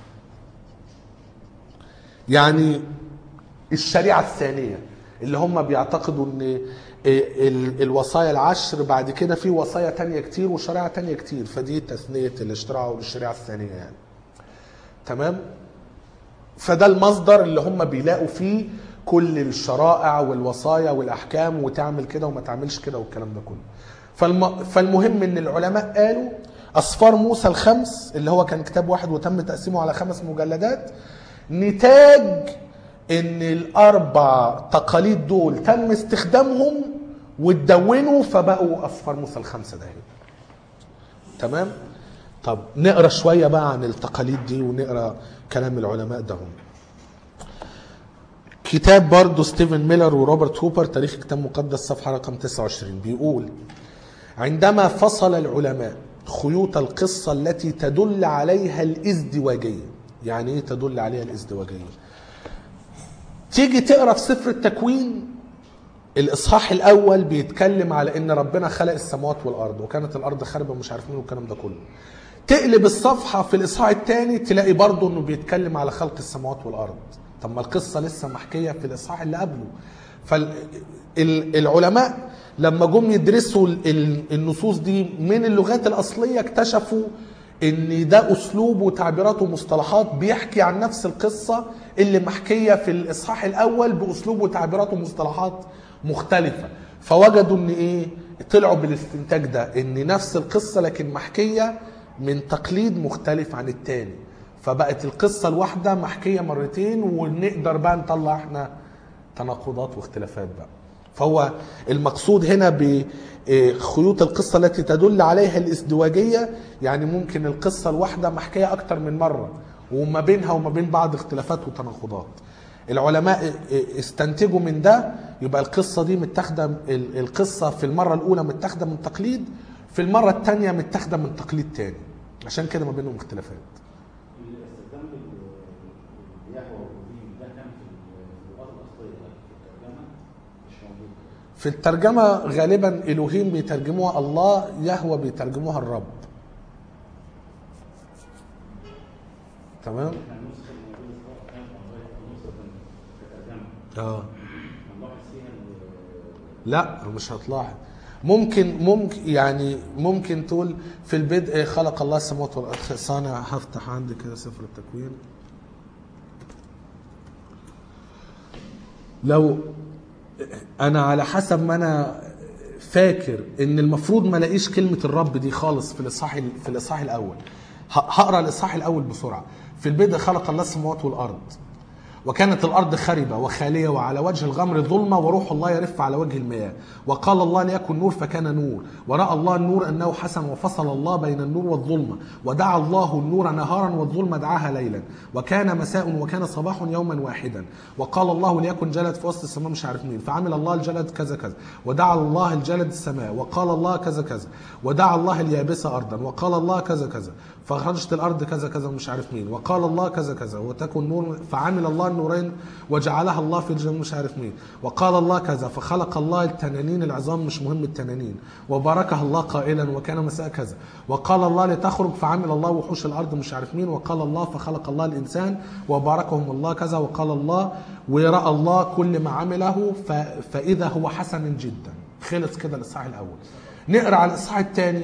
S1: يعني الشريعة الثانية اللي هم بيعتقدوا ان ال- الوصايا العشر بعد كده في وصايا تانية كتير وشريعة تانية كتير فدي تثنية الاشتراع والشريعة الثانية يعني تمام فده المصدر اللي هم بيلاقوا فيه كل الشرائع والوصايا والاحكام وتعمل كده وما تعملش كده والكلام ده كله فالم... فالمهم ان العلماء قالوا اسفار موسى الخمس اللي هو كان كتاب واحد وتم تقسيمه على خمس مجلدات نتاج ان الاربع تقاليد دول تم استخدامهم واتدونوا فبقوا اسفار موسى الخمسه ده تمام طب نقرا شويه بقى عن التقاليد دي ونقرا كلام العلماء ده هم. كتاب برضه ستيفن ميلر وروبرت هوبر تاريخ كتاب مقدس صفحه رقم 29 بيقول عندما فصل العلماء خيوط القصه التي تدل عليها الازدواجيه يعني ايه تدل عليها الازدواجيه تيجي تقرا في سفر التكوين الاصحاح الاول بيتكلم على ان ربنا خلق السماوات والارض وكانت الارض خاربه ومش عارف مين والكلام ده كله تقلب الصفحه في الاصحاح الثاني تلاقي برضه انه بيتكلم على خلق السماوات والارض طب ما القصه لسه محكيه في الاصحاح اللي قبله فالعلماء لما جم يدرسوا ال- ال- النصوص دي من اللغات الاصليه اكتشفوا ان ده اسلوب وتعبيرات ومصطلحات بيحكي عن نفس القصه اللي محكيه في الاصحاح الاول باسلوب وتعبيرات ومصطلحات مختلفه فوجدوا ان ايه طلعوا بالاستنتاج ده ان نفس القصه لكن محكيه من تقليد مختلف عن التاني فبقت القصه الواحده محكيه مرتين ونقدر بقى نطلع احنا تناقضات واختلافات بقى فهو المقصود هنا بخيوط القصة التي تدل عليها الازدواجية يعني ممكن القصة الواحدة محكية أكتر من مرة وما بينها وما بين بعض اختلافات وتناقضات العلماء استنتجوا من ده يبقى القصة دي متاخدة ال- القصة في المرة الأولى متاخدة من تقليد في المرة الثانية متاخدة من تقليد تاني عشان كده ما بينهم اختلافات
S3: الاستخدام اليهوى والدين ده كان في اللغات الاصليه لكن في الترجمه مش موجود
S1: في الترجمة غالبا إلهيم بيترجموها الله يهوى بيترجموها الرب تمام
S3: احنا النسخه الموجوده سواء كانت عباره نسخه كترجمه
S1: اه
S3: هنلاحظ فيها ال-
S1: لا مش هتلاحظ ممكن ممكن يعني ممكن تقول في البدء خلق الله السماوات والارض ثانية هفتح عندي كده سفر التكوين لو انا على حسب ما انا فاكر ان المفروض ما الاقيش كلمه الرب دي خالص في الاصحاح في الاصحاح الاول ه- هقرا الاصحاح الاول بسرعه في البدء خلق الله السماوات والارض وكانت الارض خربه وخاليه وعلى وجه الغمر ظلمه وروح الله يرف على وجه المياه وقال الله ليكن نور فكان نور وراى الله النور انه حسن وفصل الله بين النور والظلمه ودعا الله النور نهارا والظلمه دعاها ليلا وكان مساء وكان صباح يوما واحدا وقال الله ليكن جلد في وسط السماء مش عارف مين فعمل الله الجلد كذا كذا ودعا الله الجلد السماء وقال الله كذا كذا ودعا الله اليابسه ارضا وقال الله كذا كذا فخرجت الارض كذا كذا مش عارف مين وقال الله كذا كذا وتكن نور فعمل الله النورين وجعلها الله في الجنة مش عارف مين وقال الله كذا فخلق الله التنانين العظام مش مهم التنانين وباركها الله قائلا وكان مساء كذا وقال الله لتخرج فعمل الله وحوش الارض مش عارف مين وقال الله فخلق الله الانسان وباركهم الله كذا وقال الله وراى الله كل ما عمله ف... فاذا هو حسن جدا خلص كده الاصحاح الاول نقرا على الاصحاح الثاني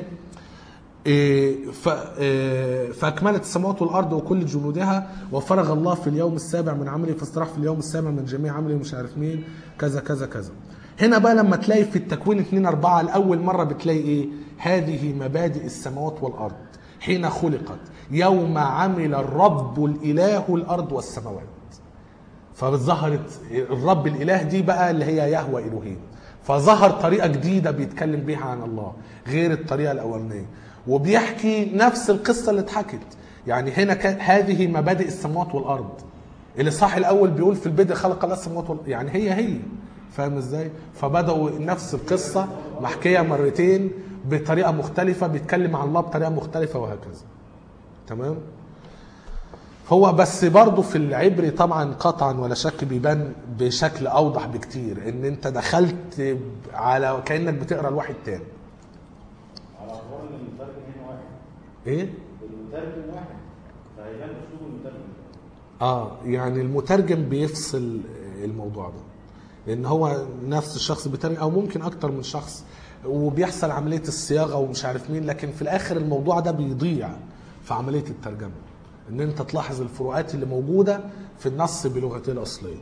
S1: إيه، ف- إيه، فأكملت السماوات والأرض وكل جنودها وفرغ الله في اليوم السابع من عمله فاستراح في اليوم السابع من جميع عمله مش عارف مين كذا كذا كذا هنا بقى لما تلاقي في التكوين 2 4 لأول مرة بتلاقي إيه هذه مبادئ السماوات والأرض حين خلقت يوم عمل الرب الإله الأرض والسماوات فظهرت الرب الاله دي بقى اللي هي يهوى الوهيم فظهر طريقه جديده بيتكلم بيها عن الله غير الطريقه الاولانيه وبيحكي نفس القصه اللي اتحكت يعني هنا كان هذه مبادئ السماوات والارض الاصحاح الاول بيقول في البدء خلق الله السماوات والارض يعني هي هي فاهم ازاي فبداوا نفس القصه محكيه مرتين بطريقه مختلفه بيتكلم عن الله بطريقه مختلفه وهكذا تمام هو بس برضه في العبري طبعا قطعا ولا شك بيبان بشكل اوضح بكتير ان انت دخلت على كانك بتقرا الواحد تاني
S3: على اعتبار ان المترجم هنا واحد
S1: ايه
S3: المترجم واحد فهيبان اسلوب المترجم
S1: اه يعني المترجم بيفصل الموضوع ده لان هو نفس الشخص بيترجم او ممكن اكتر من شخص وبيحصل عمليه الصياغه ومش عارف مين لكن في الاخر الموضوع ده بيضيع في عمليه الترجمه ان انت تلاحظ الفروقات اللي موجوده في النص بلغته الاصليه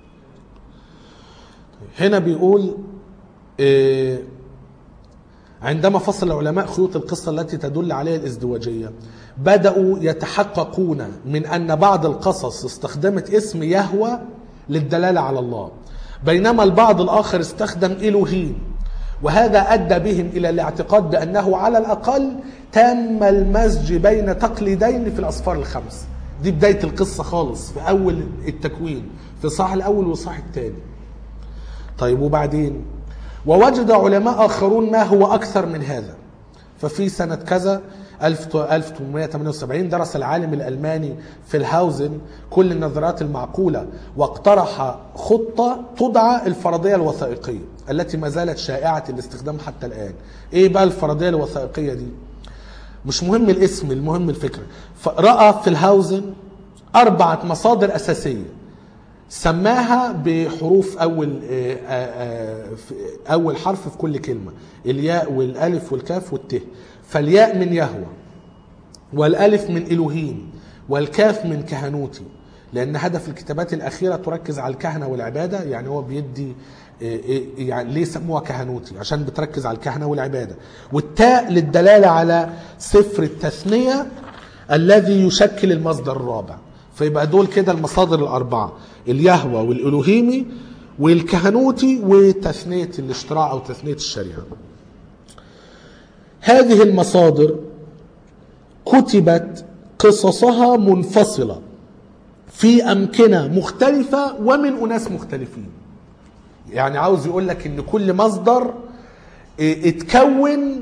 S1: هنا بيقول إيه عندما فصل العلماء خيوط القصة التي تدل عليها الازدواجية بدأوا يتحققون من أن بعض القصص استخدمت اسم يهوى للدلالة على الله بينما البعض الآخر استخدم إلهيم وهذا أدى بهم إلى الاعتقاد بأنه على الأقل تم المزج بين تقليدين في الأسفار الخمس دي بداية القصة خالص في أول التكوين في الصح الأول والصح الثاني طيب وبعدين ووجد علماء آخرون ما هو أكثر من هذا ففي سنة كذا 1878 درس العالم الألماني فيلهاوزن كل النظريات المعقولة واقترح خطة تدعى الفرضية الوثائقية التي ما زالت شائعة الاستخدام حتى الآن إيه بقى الفرضية الوثائقية دي؟ مش مهم الاسم المهم الفكرة فرأى فيلهاوزن أربعة مصادر أساسية سماها بحروف أول آه، آه، آه، في- أول حرف في كل كلمة الياء والألف والكاف والت فالياء من يهوى والألف من إلهيم والكاف من كهنوتي لأن هدف الكتابات الأخيرة تركز على الكهنة والعبادة يعني هو بيدي إيه إيه يعني ليه سموها كهنوتي عشان بتركز على الكهنة والعبادة والتاء للدلالة على سفر التثنية الذي يشكل المصدر الرابع فيبقى دول كده المصادر الأربعة اليهوى والإلوهيمي والكهنوتي وتثنية الاشتراع أو تثنية الشريعة هذه المصادر كتبت قصصها منفصلة في أمكنة مختلفة ومن أناس مختلفين يعني عاوز يقول لك ان كل مصدر اه، اتكون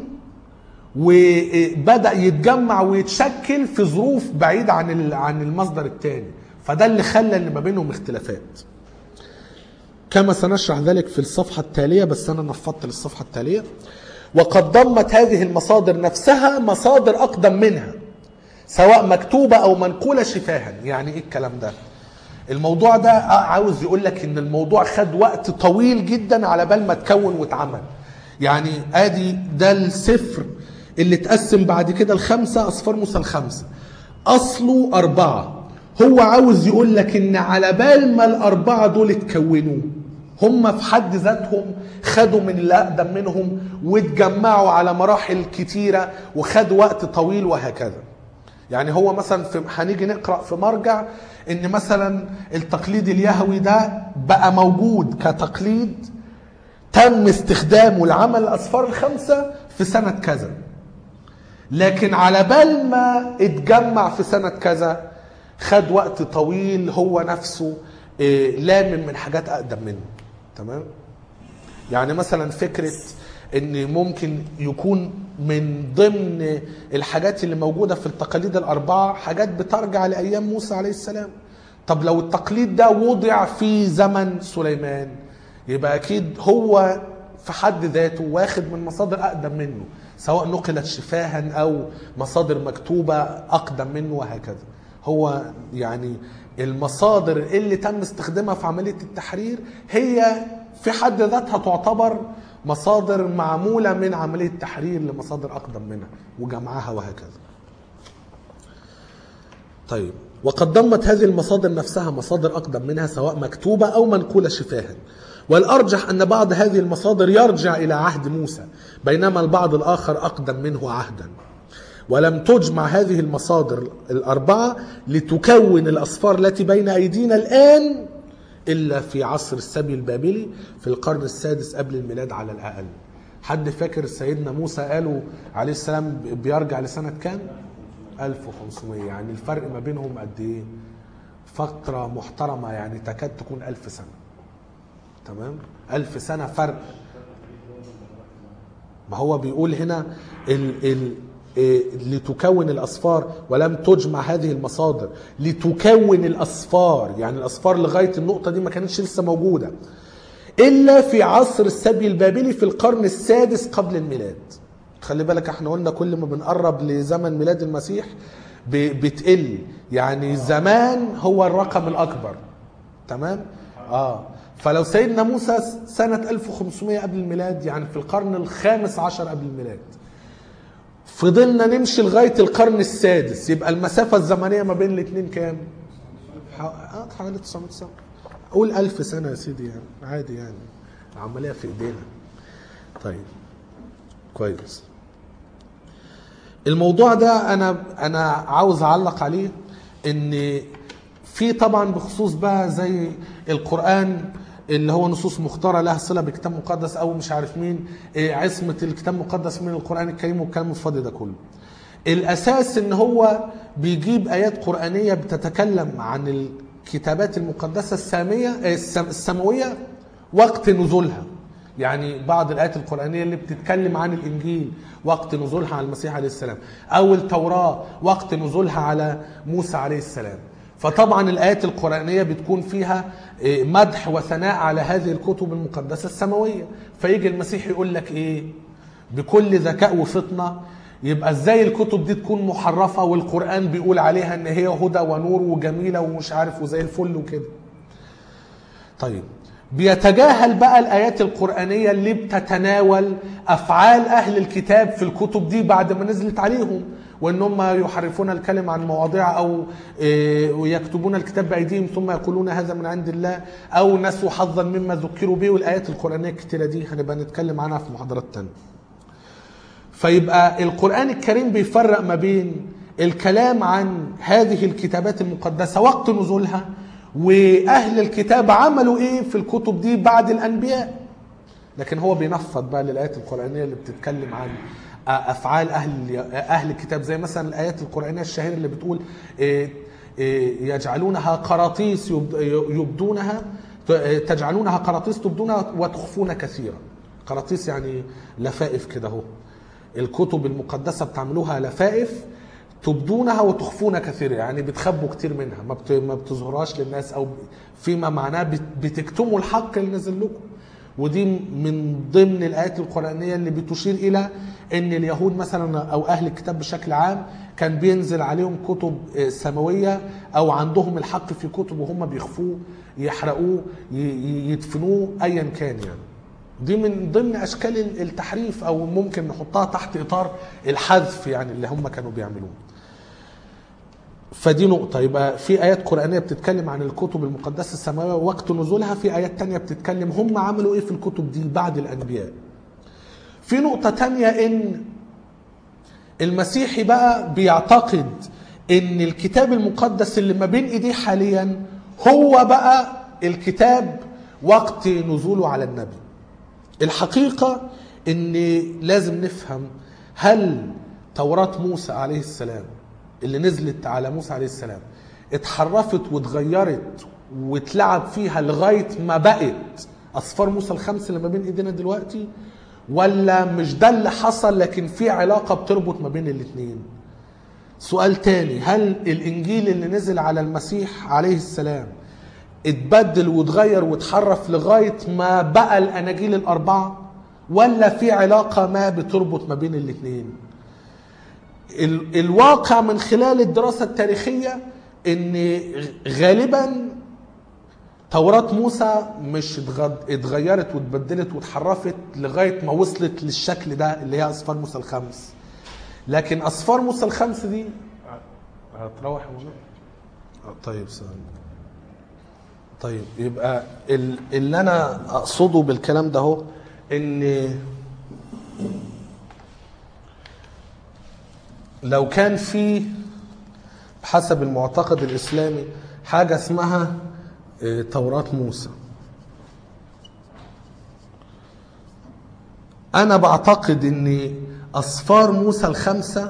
S1: وبدا يتجمع ويتشكل في ظروف بعيده عن ال- عن المصدر الثاني فده اللي خلى ان ما بينهم اختلافات كما سنشرح ذلك في الصفحه التاليه بس انا نفضت للصفحه التاليه وقد ضمت هذه المصادر نفسها مصادر اقدم منها سواء مكتوبه او منقوله شفاها يعني ايه الكلام ده الموضوع ده عاوز يقول لك ان الموضوع خد وقت طويل جدا على بال ما اتكون واتعمل يعني ادي ده السفر اللي اتقسم بعد كده الخمسه اصفار موسى الخمسه اصله اربعه هو عاوز يقول لك ان على بال ما الاربعه دول اتكونوا هم في حد ذاتهم خدوا من اللي اقدم منهم واتجمعوا على مراحل كتيره وخدوا وقت طويل وهكذا يعني هو مثلا في هنيجي نقرا في مرجع ان مثلا التقليد اليهوي ده بقى موجود كتقليد تم استخدامه لعمل الاسفار الخمسه في سنه كذا لكن على بال ما اتجمع في سنه كذا خد وقت طويل هو نفسه إيه، لامم من حاجات اقدم منه تمام يعني مثلا فكرة ان ممكن يكون من ضمن الحاجات اللي موجودة في التقاليد الاربعة حاجات بترجع لايام موسى عليه السلام طب لو التقليد ده وضع في زمن سليمان يبقى اكيد هو في حد ذاته واخد من مصادر اقدم منه سواء نقلت شفاها او مصادر مكتوبة اقدم منه وهكذا هو يعني المصادر اللي تم استخدامها في عملية التحرير هي في حد ذاتها تعتبر مصادر معمولة من عملية تحرير لمصادر أقدم منها وجمعها وهكذا طيب وقد ضمت هذه المصادر نفسها مصادر أقدم منها سواء مكتوبة أو منقولة شفاها والأرجح أن بعض هذه المصادر يرجع إلى عهد موسى بينما البعض الآخر أقدم منه عهدا ولم تجمع هذه المصادر الأربعة لتكون الأصفار التي بين أيدينا الآن إلا في عصر السبي البابلي في القرن السادس قبل الميلاد على الأقل حد فاكر سيدنا موسى قالوا عليه السلام بيرجع لسنة كام؟ 1500 يعني الفرق ما بينهم قد إيه؟ فترة محترمة يعني تكاد تكون ألف سنة تمام؟ ألف سنة فرق ما هو بيقول هنا ال ال إيه، لتكون الأصفار ولم تجمع هذه المصادر لتكون الأصفار يعني الأصفار لغاية النقطة دي ما كانتش لسه موجودة إلا في عصر السبي البابلي في القرن السادس قبل الميلاد خلي بالك احنا قلنا كل ما بنقرب لزمن ميلاد المسيح ب- بتقل يعني زمان هو الرقم الأكبر تمام اه فلو سيدنا موسى سنة 1500 قبل الميلاد يعني في القرن الخامس عشر قبل الميلاد فضلنا نمشي لغاية القرن السادس يبقى المسافة الزمنية ما بين الاثنين كام؟ ح- آه، حوالي 900 سنة قول ألف سنة يا سيدي يعني عادي يعني العملية في إيدينا طيب كويس الموضوع ده انا انا عاوز اعلق عليه ان في طبعا بخصوص بقى زي القران اللي هو نصوص مختاره لها صله بكتاب مقدس او مش عارف مين إيه، عصمه الكتاب المقدس من القران الكريم والكلام الفاضي ده كله الاساس ان هو بيجيب ايات قرانيه بتتكلم عن الكتابات المقدسه الساميه السم- السماويه وقت نزولها يعني بعض الايات القرانيه اللي بتتكلم عن الانجيل وقت نزولها على المسيح عليه السلام او التوراه وقت نزولها على موسى عليه السلام فطبعا الايات القرانيه بتكون فيها إيه، مدح وثناء على هذه الكتب المقدسه السماويه فيجي المسيح يقول لك ايه بكل ذكاء وفطنه يبقى ازاي الكتب دي تكون محرفه والقران بيقول عليها ان هي هدى ونور وجميله ومش عارف وزي الفل وكده طيب بيتجاهل بقى الآيات القرآنية اللي بتتناول أفعال أهل الكتاب في الكتب دي بعد ما نزلت عليهم وإن هم يحرفون الكلم عن مواضيع أو إيه، ويكتبون الكتاب بأيديهم ثم يقولون هذا من عند الله أو نسوا حظا مما ذكروا به والآيات القرآنية الكتيرة دي هنبقى نتكلم عنها في محاضرات تانية فيبقى القرآن الكريم بيفرق ما بين الكلام عن هذه الكتابات المقدسة وقت نزولها وأهل الكتاب عملوا إيه في الكتب دي بعد الأنبياء لكن هو بينفض بقى للآيات القرآنية اللي بتتكلم عن أفعال أهل أهل الكتاب زي مثلا الآيات القرآنية الشهيرة اللي بتقول إيه، إيه، يجعلونها قراطيس يبد- يبدونها تجعلونها قراطيس تبدونها وتخفون كثيرا قراطيس يعني لفائف كده اهو الكتب المقدسه بتعملوها لفائف تبدونها وتخفون كثير يعني بتخبوا كتير منها ما بت- ما بتظهرهاش للناس او فيما معناه بت- بتكتموا الحق اللي نزل لكم ودي من ضمن الايات القرانيه اللي بتشير الى ان اليهود مثلا او اهل الكتاب بشكل عام كان بينزل عليهم كتب آه، سماويه او عندهم الحق في كتب وهم بيخفوه يحرقوه ي- ي- يدفنوه ايا كان يعني دي من ضمن اشكال ال- التحريف او ممكن نحطها تحت اطار الحذف يعني اللي هم كانوا بيعملوه فدي نقطة يبقى في آيات قرآنية بتتكلم عن الكتب المقدسة السماوية وقت نزولها في آيات تانية بتتكلم هم عملوا إيه في الكتب دي بعد الأنبياء في نقطة تانية إن المسيحي بقى بيعتقد إن الكتاب المقدس اللي ما بين إيديه حاليا هو بقى الكتاب وقت نزوله على النبي الحقيقة إن لازم نفهم هل توراة موسى عليه السلام اللي نزلت على موسى عليه السلام اتحرفت واتغيرت واتلعب فيها لغاية ما بقت أصفار موسى الخمس اللي ما بين إيدينا دلوقتي ولا مش ده اللي حصل لكن في علاقة بتربط ما بين الاتنين سؤال تاني هل الإنجيل اللي نزل على المسيح عليه السلام اتبدل واتغير واتحرف لغاية ما بقى الأناجيل الأربعة ولا في علاقة ما بتربط ما بين الاتنين ال- الواقع من خلال الدراسة التاريخية ان غالبا توراة موسى مش اتغ- اتغيرت واتبدلت واتحرفت لغاية ما وصلت للشكل ده اللي هي أصفار موسى الخمس لكن أصفار موسى الخمس دي هتروح يا منى؟ آه، طيب ثواني طيب يبقى ال- اللي انا اقصده بالكلام ده هو ان لو كان في حسب المعتقد الاسلامي حاجه اسمها آه، توراة موسى انا بعتقد ان اصفار موسى الخمسه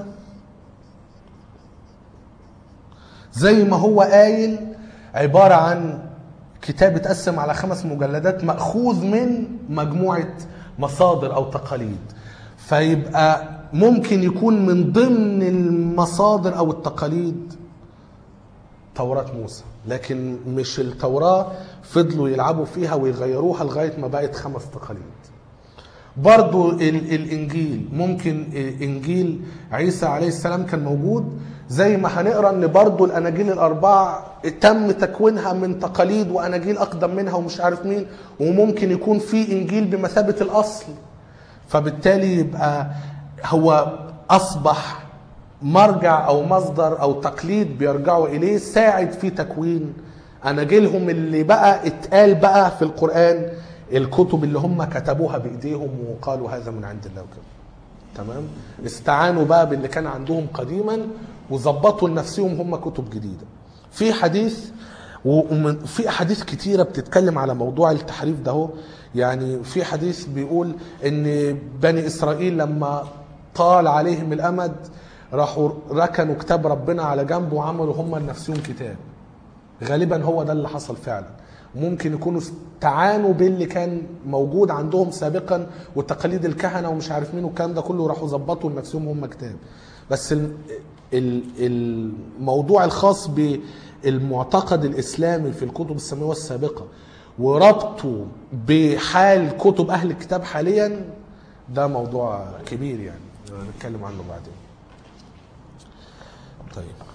S1: زي ما هو قايل عبارة عن كتاب اتقسم على خمس مجلدات مأخوذ من مجموعة مصادر أو تقاليد فيبقى ممكن يكون من ضمن المصادر أو التقاليد توراة موسى لكن مش التوراة فضلوا يلعبوا فيها ويغيروها لغاية ما بقت خمس تقاليد برضو ال- الانجيل ممكن انجيل عيسى عليه السلام كان موجود زي ما هنقرا ان برضو الاناجيل الاربعه تم تكوينها من تقاليد واناجيل اقدم منها ومش عارف مين وممكن يكون في انجيل بمثابه الاصل فبالتالي يبقى هو اصبح مرجع او مصدر او تقليد بيرجعوا اليه ساعد في تكوين اناجيلهم اللي بقى اتقال بقى في القران الكتب اللي هم كتبوها بايديهم وقالوا هذا من عند الله وكده تمام استعانوا بقى باللي كان عندهم قديما وظبطوا لنفسهم هم كتب جديده في حديث ومن في احاديث كتيره بتتكلم على موضوع التحريف ده هو يعني في حديث بيقول ان بني اسرائيل لما طال عليهم الامد راحوا ركنوا كتاب ربنا على جنب وعملوا هم لنفسهم كتاب غالبا هو ده اللي حصل فعلا ممكن يكونوا استعانوا باللي كان موجود عندهم سابقا وتقاليد الكهنه ومش عارف مين والكلام ده كله راحوا ظبطوا لنفسهم هم كتاب بس ال- ال- الموضوع الخاص بالمعتقد الاسلامي في الكتب السماويه السابقه وربطه بحال كتب اهل الكتاب حاليا ده موضوع كبير يعني هنتكلم عنه بعدين طيب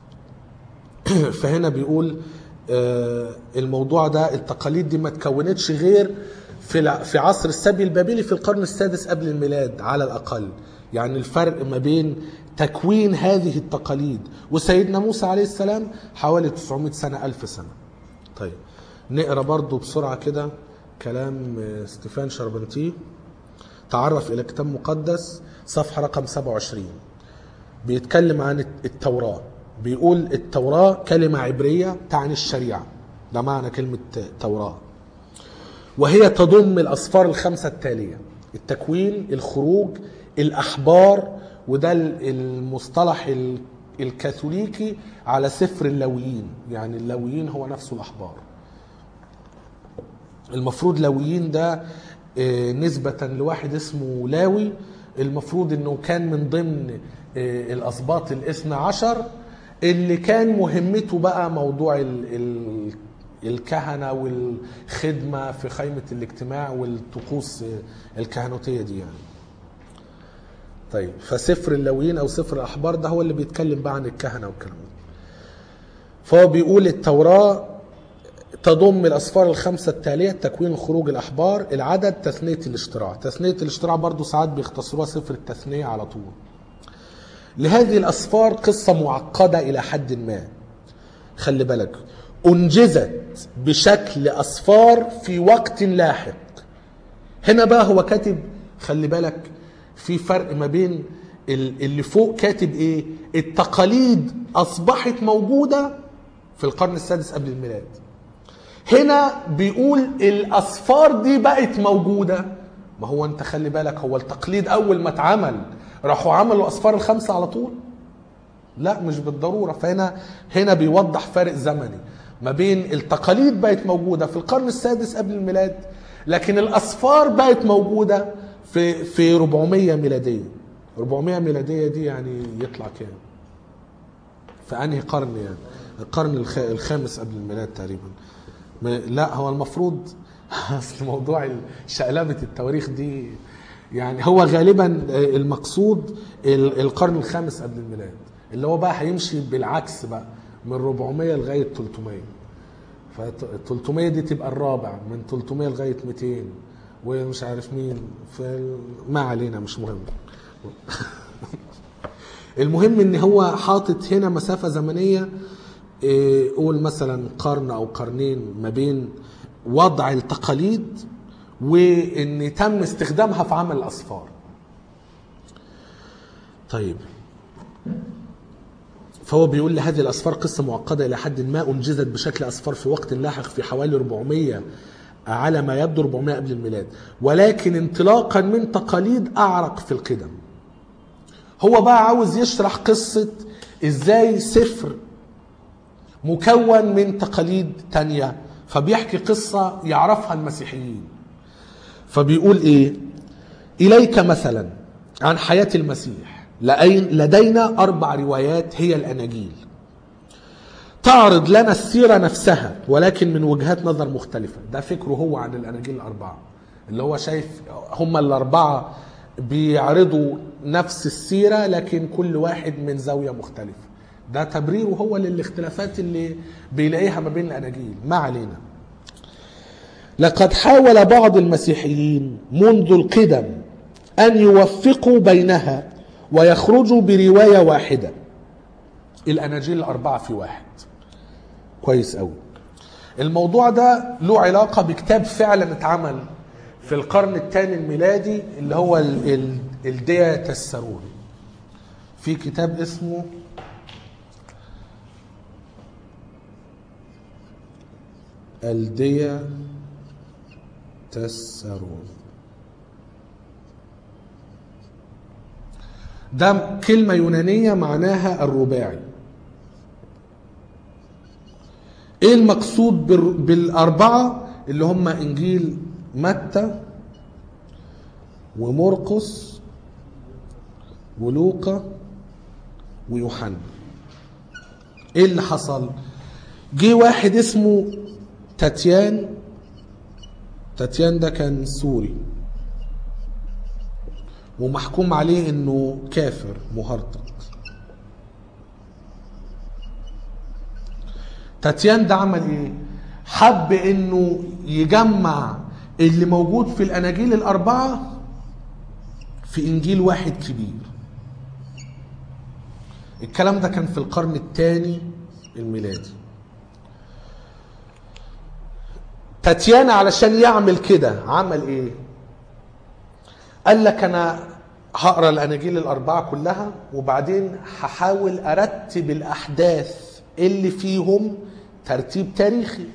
S1: فهنا بيقول آه، الموضوع ده التقاليد دي ما تكونتش غير في الع- في عصر السبي البابلي في القرن السادس قبل الميلاد على الاقل يعني الفرق ما بين تكوين هذه التقاليد وسيدنا موسى عليه السلام حوالي 900 سنه 1000 سنه طيب نقرا برضو بسرعه كده كلام آه، ستيفان شربنتيه تعرف الى كتاب مقدس صفحه رقم 27 بيتكلم عن التوراة بيقول التوراة كلمة عبرية تعني الشريعة ده معنى كلمة توراة وهي تضم الأصفار الخمسة التالية التكوين الخروج الأحبار وده المصطلح ال- الكاثوليكي على سفر اللويين يعني اللويين هو نفسه الأحبار المفروض لاويين ده آه، نسبة لواحد اسمه لاوي المفروض انه كان من ضمن آه، الاسباط الاثنى عشر اللي كان مهمته بقى موضوع ال ال الكهنة والخدمة في خيمة الاجتماع والطقوس آه، الكهنوتية دي يعني طيب فسفر اللاويين او سفر الاحبار ده هو اللي بيتكلم بقى عن الكهنة والكلام ده فهو بيقول التوراة تضم الأسفار الخمسة التالية تكوين خروج الأحبار العدد تثنية الاشتراع تثنية الاشتراع برضو ساعات بيختصروها سفر التثنية على طول لهذه الأسفار قصة معقدة إلى حد ما خلي بالك أنجزت بشكل أسفار في وقت لاحق هنا بقى هو كاتب خلي بالك في فرق ما بين ال- اللي فوق كاتب ايه التقاليد اصبحت موجوده في القرن السادس قبل الميلاد هنا بيقول الاصفار دي بقت موجوده ما هو انت خلي بالك هو التقليد اول ما اتعمل راحوا عملوا اصفار الخمسه على طول لا مش بالضروره فهنا هنا بيوضح فرق زمني ما بين التقاليد بقت موجوده في القرن السادس قبل الميلاد لكن الاصفار بقت موجوده في في 400 ميلاديه 400 ميلاديه دي يعني يطلع كام في انهي قرن يعني القرن الخ- الخامس قبل الميلاد تقريبا ما- لا هو المفروض اصل موضوع شقلبة التواريخ دي يعني هو غالبا المقصود ال- القرن الخامس قبل الميلاد اللي هو بقى هيمشي بالعكس بقى من 400 لغايه 300 ف 300 دي تبقى الرابع من 300 لغايه 200 ومش عارف مين ف- ما علينا مش مهم المهم ان هو حاطط هنا مسافه زمنيه إيه، قول مثلا قرن او قرنين ما بين وضع التقاليد وان تم استخدامها في عمل الاصفار طيب فهو بيقول لهذه الأسفار قصة معقدة إلى حد ما أنجزت بشكل أسفار في وقت لاحق في حوالي 400 على ما يبدو 400 قبل الميلاد ولكن انطلاقا من تقاليد أعرق في القدم هو بقى عاوز يشرح قصة إزاي سفر مكون من تقاليد تانية فبيحكي قصة يعرفها المسيحيين فبيقول إيه إليك مثلا عن حياة المسيح لأين- لدينا أربع روايات هي الأناجيل تعرض لنا السيرة نفسها ولكن من وجهات نظر مختلفة ده فكره هو عن الأناجيل الأربعة اللي هو شايف هم الأربعة بيعرضوا نفس السيرة لكن كل واحد من زاوية مختلفة ده تبريره هو للاختلافات اللي بيلاقيها ما بين الأناجيل ما علينا لقد حاول بعض المسيحيين منذ القدم أن يوفقوا بينها ويخرجوا برواية واحدة الأناجيل الأربعة في واحد كويس قوي الموضوع ده له علاقة بكتاب فعلا اتعمل في القرن الثاني الميلادي اللي هو ال- ال- الديا تسرون في كتاب اسمه الديا تسرون ده كلمة يونانية معناها الرباعي ايه المقصود بال- بالاربعه اللي هم انجيل متى ومرقس ولوقا ويوحنا ايه اللي حصل جه واحد اسمه تاتيان تاتيان ده كان سوري ومحكوم عليه انه كافر مهرطق تاتيان ده عمل ايه حب انه يجمع اللي موجود في الاناجيل الاربعه في انجيل واحد كبير الكلام ده كان في القرن الثاني الميلادي تاتيانا علشان يعمل كده عمل ايه قال لك انا هقرا الاناجيل الاربعه كلها وبعدين هحاول ارتب الاحداث اللي فيهم ترتيب تاريخي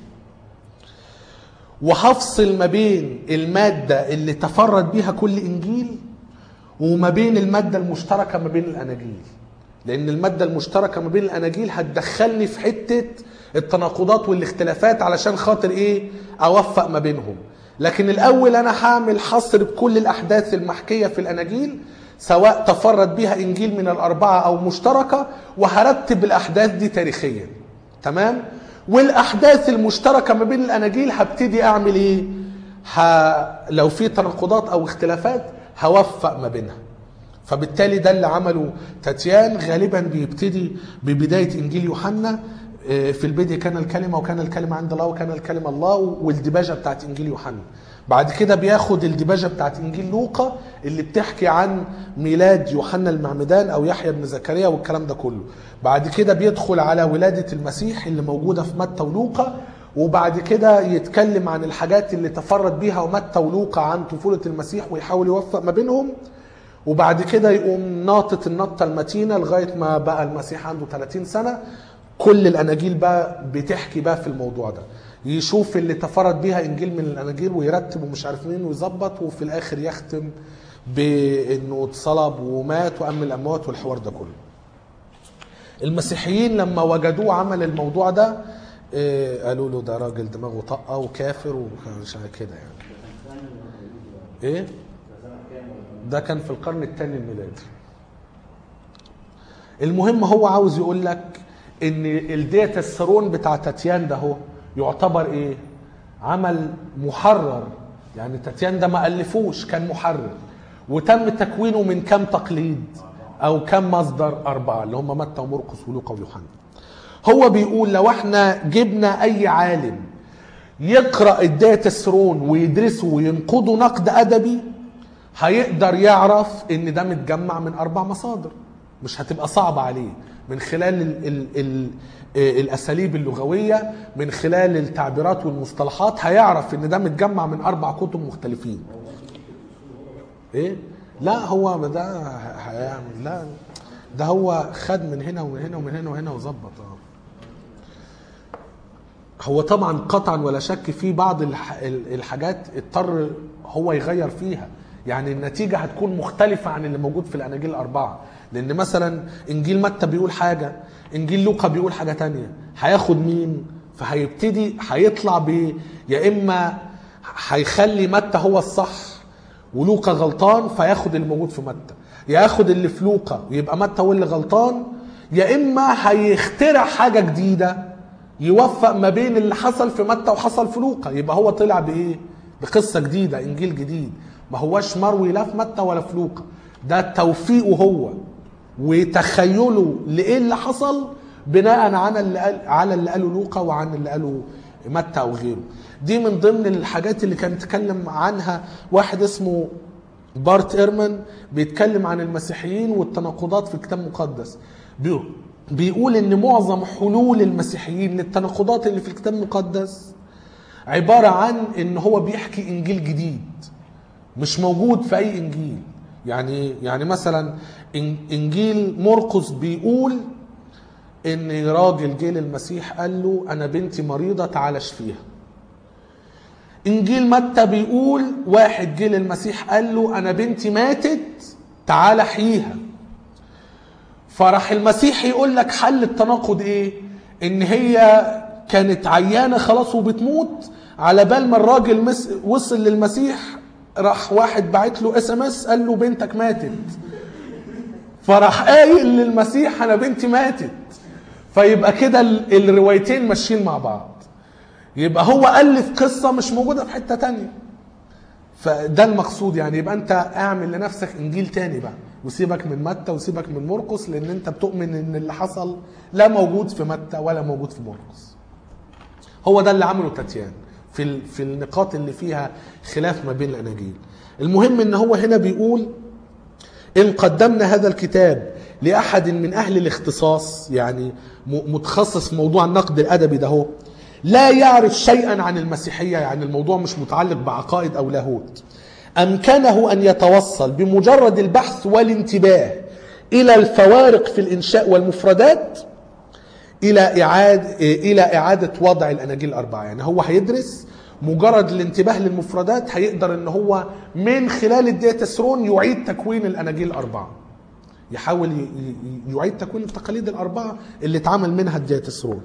S1: وهفصل ما بين الماده اللي تفرد بيها كل انجيل وما بين الماده المشتركه ما بين الاناجيل لان الماده المشتركه ما بين الاناجيل هتدخلني في حته التناقضات والاختلافات علشان خاطر ايه اوفق ما بينهم لكن الاول انا هعمل حصر بكل الاحداث المحكيه في الاناجيل سواء تفرد بها انجيل من الاربعه او مشتركه وهرتب الاحداث دي تاريخيا تمام والاحداث المشتركه ما بين الاناجيل هبتدي اعمل ايه ه... لو في تناقضات او اختلافات هوفق ما بينها فبالتالي ده اللي عمله تاتيان غالبا بيبتدي ببدايه انجيل يوحنا آه، في البدء كان الكلمه وكان الكلمه عند الله وكان الكلمه الله والدباجه بتاعت انجيل يوحنا بعد كده بياخد الدباجه بتاعت انجيل لوقا اللي بتحكي عن ميلاد يوحنا المعمدان او يحيى بن زكريا والكلام ده كله بعد كده بيدخل على ولاده المسيح اللي موجوده في متى ولوقا وبعد كده يتكلم عن الحاجات اللي تفرد بيها متى ولوقا عن طفوله المسيح ويحاول يوفق ما بينهم وبعد كده يقوم ناطط النطه المتينه لغايه ما بقى المسيح عنده 30 سنه كل الاناجيل بقى بتحكي بقى في الموضوع ده يشوف اللي تفرد بيها انجيل من الاناجيل ويرتب ومش عارف مين ويظبط وفي الاخر يختم بانه اتصلب ومات وام الاموات والحوار ده كله المسيحيين لما وجدوه عمل الموضوع ده إيه، قالوا له ده راجل دماغه طاقه وكافر ومش عارف كده يعني ايه ده كان في القرن الثاني الميلادي المهم هو عاوز يقول لك ان الديتسترون بتاع تاتيان ده هو يعتبر ايه عمل محرر يعني تاتيان ده ما الفوش كان محرر وتم تكوينه من كم تقليد او كم مصدر اربعه اللي هم متى ومرقس ولوقا ويوحنا هو بيقول لو احنا جبنا اي عالم يقرا الديتسترون ويدرسه وينقده نقد ادبي هيقدر يعرف ان ده متجمع من اربع مصادر مش هتبقى صعبة عليه من خلال ال ال ال الاساليب اللغويه من خلال التعبيرات والمصطلحات هيعرف ان ده متجمع من اربع كتب مختلفين ايه لا هو ده هيعمل لا ده هو خد من هنا ومن هنا ومن هنا وهنا وظبط اه هو طبعا قطعا ولا شك في بعض الح- الحاجات اضطر هو يغير فيها يعني النتيجة هتكون مختلفة عن اللي موجود في الأناجيل الأربعة لأن مثلا إنجيل متى بيقول حاجة إنجيل لوقا بيقول حاجة تانية هياخد مين فهيبتدي هيطلع ب يا إما هيخلي متى هو الصح ولوقا غلطان فياخد اللي موجود في متى ياخد اللي في لوقا ويبقى متى هو اللي غلطان يا إما هيخترع حاجة جديدة يوفق ما بين اللي حصل في متى وحصل في لوقا يبقى هو طلع بايه بقصه جديده انجيل جديد ما هواش مروي لا في متى ولا في لوقا ده توفيقه هو وتخيله لايه اللي حصل بناء على اللي قال على اللي قاله لوقا وعن اللي قاله متى او غيره دي من ضمن الحاجات اللي كان اتكلم عنها واحد اسمه بارت ايرمان بيتكلم عن المسيحيين والتناقضات في الكتاب المقدس بيقول بيقول ان معظم حلول المسيحيين للتناقضات اللي في الكتاب المقدس عبارة عن ان هو بيحكي انجيل جديد مش موجود في اي انجيل يعني يعني مثلا إن- انجيل مرقس بيقول ان راجل جه للمسيح قال له انا بنتي مريضه تعالى اشفيها انجيل متى بيقول واحد جه للمسيح قال له انا بنتي ماتت تعالى احييها فراح المسيح يقول لك حل التناقض ايه ان هي كانت عيانه خلاص وبتموت على بال ما الراجل مس وصل للمسيح راح واحد بعت له اس ام اس قال له بنتك ماتت فراح قايل للمسيح انا بنتي ماتت فيبقى كده ال- الروايتين ماشيين مع بعض يبقى هو الف قصه مش موجوده في حته تانية فده المقصود يعني يبقى انت اعمل لنفسك انجيل تاني بقى وسيبك من متى وسيبك من مرقس لان انت بتؤمن ان اللي حصل لا موجود في متى ولا موجود في مرقس هو ده اللي عمله تاتيان في ال- في النقاط اللي فيها خلاف ما بين الاناجيل المهم ان هو هنا بيقول إن قدمنا هذا الكتاب لأحد من أهل الاختصاص يعني م- متخصص في موضوع النقد الأدبي ده هو لا يعرف شيئا عن المسيحية يعني الموضوع مش متعلق بعقائد أو لاهوت أمكنه أن يتوصل بمجرد البحث والانتباه إلى الفوارق في الإنشاء والمفردات الى اعاده الى اعاده وضع الاناجيل الاربعه يعني هو هيدرس مجرد الانتباه للمفردات هيقدر ان هو من خلال الدياتسرون يعيد تكوين الاناجيل الاربعه يحاول ي- ي- يعيد تكوين التقاليد الاربعه اللي اتعمل منها الدياتسرون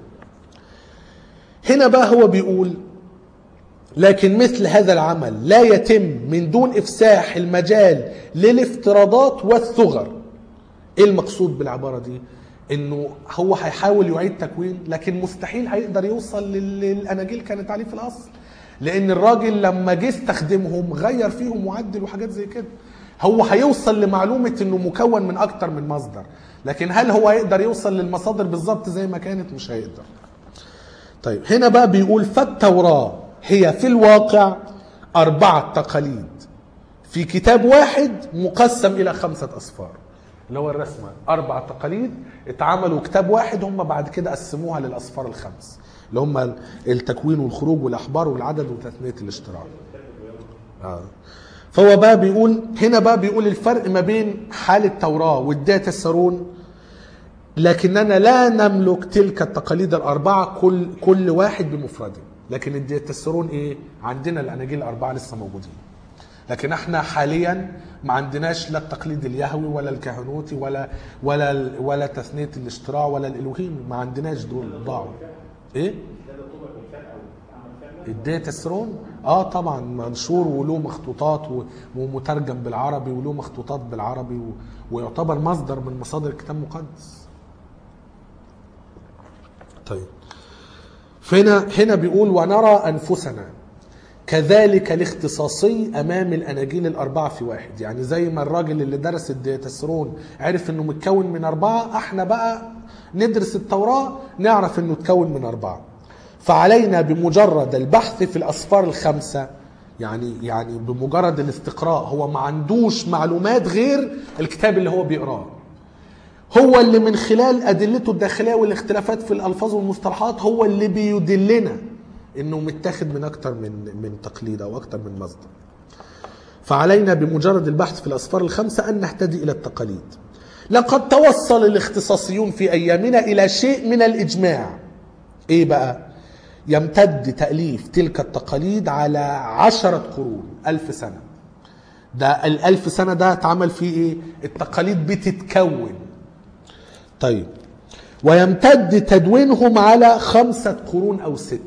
S1: هنا بقى هو بيقول لكن مثل هذا العمل لا يتم من دون افساح المجال للافتراضات والثغر ايه المقصود بالعباره دي انه هو هيحاول يعيد تكوين لكن مستحيل هيقدر يوصل لل- للاناجيل كانت عليه في الاصل لان الراجل لما جه استخدمهم غير فيهم وعدل وحاجات زي كده هو هيوصل لمعلومه انه مكون من اكتر من مصدر لكن هل هو هيقدر يوصل للمصادر بالظبط زي ما كانت مش هيقدر طيب هنا بقى بيقول فالتوراة هي في الواقع أربعة تقاليد في كتاب واحد مقسم إلى خمسة أصفار اللي هو الرسمة أربع تقاليد اتعملوا كتاب واحد هم بعد كده قسموها للأصفار الخمس اللي هم التكوين والخروج والأحبار والعدد وتثنية الاشتراك آه. فهو بقى بيقول هنا بقى بيقول الفرق ما بين حال التوراة والداتا السارون لكننا لا نملك تلك التقاليد الأربعة كل كل واحد بمفرده لكن الدياتسرون إيه عندنا الأناجيل الأربعة لسه موجودين لكن احنا حاليا ما عندناش لا التقليد اليهوي ولا الكهنوتي ولا ولا ولا تثنيه الاشتراع ولا الالوهيم ما عندناش دول ضاعوا ايه الديتسرون اه طبعا منشور وله مخطوطات و- ومترجم بالعربي وله مخطوطات بالعربي و... ويعتبر مصدر من مصادر الكتاب المقدس طيب فهنا هنا بيقول ونرى انفسنا كذلك الاختصاصي امام الاناجيل الاربعه في واحد يعني زي ما الراجل اللي درس الديتسرون عرف انه متكون من اربعه احنا بقى ندرس التوراه نعرف انه تكون من اربعه فعلينا بمجرد البحث في الاسفار الخمسه يعني يعني بمجرد الاستقراء هو ما عندوش معلومات غير الكتاب اللي هو بيقراه هو اللي من خلال ادلته الداخليه والاختلافات في الالفاظ والمصطلحات هو اللي بيدلنا انه متاخد من اكتر من من تقليد او اكتر من مصدر فعلينا بمجرد البحث في الاسفار الخمسه ان نهتدي الى التقاليد لقد توصل الاختصاصيون في ايامنا الى شيء من الاجماع ايه بقى يمتد تاليف تلك التقاليد على عشرة قرون ألف سنه ده الألف سنة ده اتعمل فيه ايه التقاليد بتتكون طيب ويمتد تدوينهم على خمسة قرون أو ستة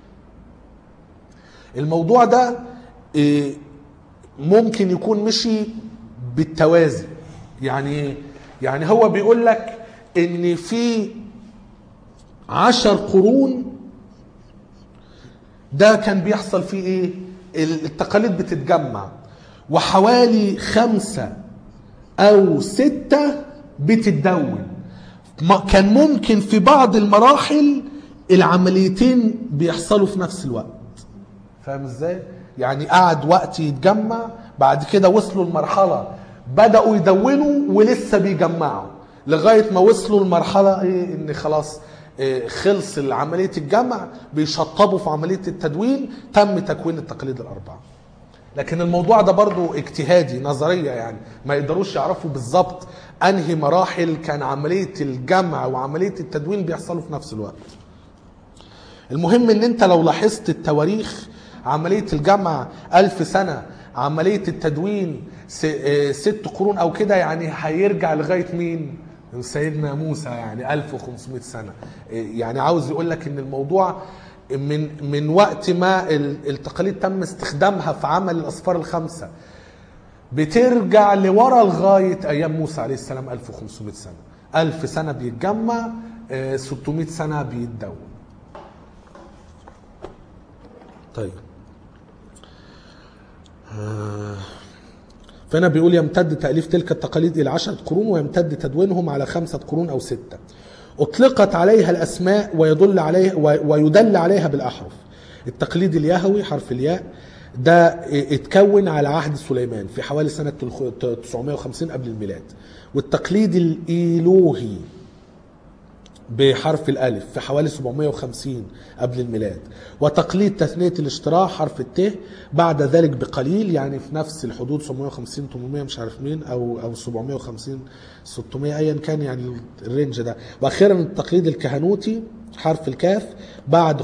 S1: الموضوع ده إيه، ممكن يكون مشي بالتوازي يعني إيه؟ يعني هو بيقول لك ان في عشر قرون ده كان بيحصل فيه ايه التقاليد بتتجمع وحوالي خمسة او ستة بتتدون ما- كان ممكن في بعض المراحل العمليتين بيحصلوا في نفس الوقت فاهم ازاي يعني قعد وقت يتجمع بعد كده وصلوا لمرحله بداوا يدونوا ولسه بيجمعوا لغايه ما وصلوا لمرحله ايه ان خلاص إيه خلص عمليه الجمع بيشطبوا في عمليه التدوين تم تكوين التقاليد الاربعه لكن الموضوع ده برضو اجتهادي نظرية يعني ما يقدروش يعرفوا بالظبط انهي مراحل كان عملية الجمع وعملية التدوين بيحصلوا في نفس الوقت المهم ان انت لو لاحظت التواريخ عملية الجمع ألف سنة عملية التدوين س- آه، ست قرون أو كده يعني هيرجع لغاية مين من سيدنا موسى يعني 1500 سنة يعني عاوز يقول لك ان الموضوع من من وقت ما ال- التقاليد تم استخدامها في عمل الأسفار الخمسة بترجع لورا لغاية أيام موسى عليه السلام 1500 سنة 1000 سنة بيتجمع آه، 600 سنة بيتدون طيب آه، فهنا بيقول يمتد تأليف تلك التقاليد إلى عشرة قرون ويمتد تدوينهم على خمسة قرون أو ستة أطلقت عليها الأسماء ويدل عليها ويدل عليها بالأحرف التقليد اليهوي حرف الياء ده اتكون على عهد سليمان في حوالي سنة 950 قبل الميلاد والتقليد الإيلوهي بحرف الألف في حوالي 750 قبل الميلاد وتقليد تثنية الاشتراع حرف الت بعد ذلك بقليل يعني في نفس الحدود 750 800 مش عارف مين أو أو 750 600 أيا كان يعني الرينج ده وأخيرا التقليد الكهنوتي حرف الكاف بعد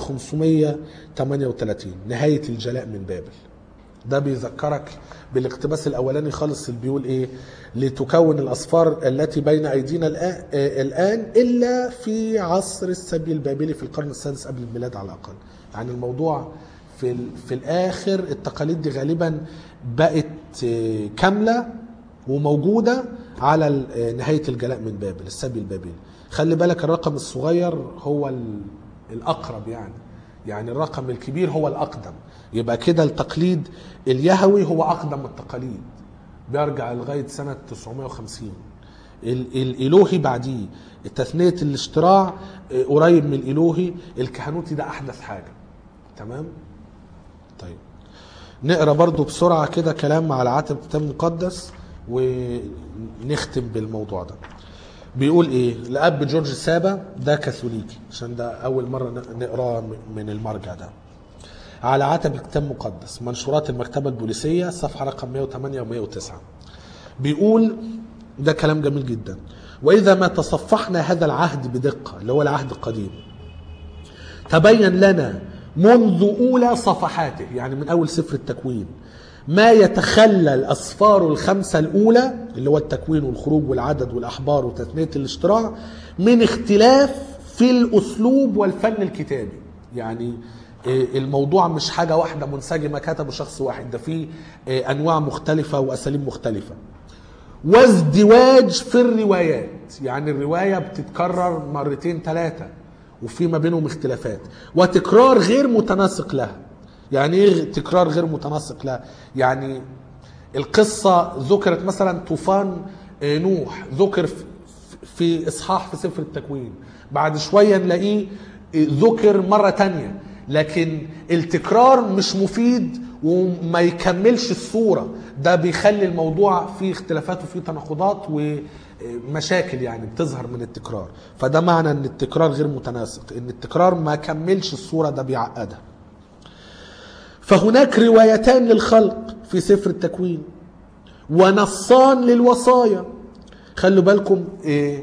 S1: 538 نهاية الجلاء من بابل ده بيذكرك بالاقتباس الاولاني خالص اللي بيقول ايه لتكون الاصفار التي بين ايدينا الآن, آه، الان الا في عصر السبي البابلي في القرن السادس قبل الميلاد على الاقل يعني الموضوع في ال- في الاخر التقاليد دي غالبا بقت آه، كامله وموجوده على ال- آه، نهايه الجلاء من بابل السبي البابلي خلي بالك الرقم الصغير هو ال- الاقرب يعني يعني الرقم الكبير هو الأقدم يبقى كده التقليد اليهوي هو أقدم التقاليد بيرجع لغاية سنة 950 ال- الإلهي بعديه تثنية الاشتراع آه، قريب من الإلهي الكهنوتي ده أحدث حاجة تمام طيب نقرا برضو بسرعة كده كلام على عتب الكتاب المقدس ونختم بالموضوع ده بيقول ايه لاب جورج سابا ده كاثوليكي عشان ده اول مره ن- نقراه م- من المرجع ده على عتب الكتاب المقدس منشورات المكتبه البوليسيه صفحه رقم 108 و109 بيقول ده كلام جميل جدا واذا ما تصفحنا هذا العهد بدقه اللي هو العهد القديم تبين لنا منذ اولى صفحاته يعني من اول سفر التكوين ما يتخلى الاسفار الخمسه الاولى اللي هو التكوين والخروج والعدد والاحبار وتثنيه الاشتراع من اختلاف في الاسلوب والفن الكتابي يعني آه، الموضوع مش حاجه واحده منسجمه كتبه شخص واحد ده فيه آه، انواع مختلفه واساليب مختلفه وازدواج في الروايات يعني الرواية بتتكرر مرتين ثلاثة وفي ما بينهم اختلافات وتكرار غير متناسق لها يعني ايه تكرار غير متناسق لها يعني القصة ذكرت مثلا طوفان آه، نوح ذكر في- في إصحاح في سفر التكوين بعد شوية نلاقيه آه، ذكر مرة تانية لكن التكرار مش مفيد وما يكملش الصورة ده بيخلي الموضوع فيه اختلافات وفيه تناقضات ومشاكل يعني بتظهر من التكرار فده معنى ان التكرار غير متناسق ان التكرار ما كملش الصورة ده بيعقدها فهناك روايتان للخلق في سفر التكوين ونصان للوصايا خلوا بالكم إيه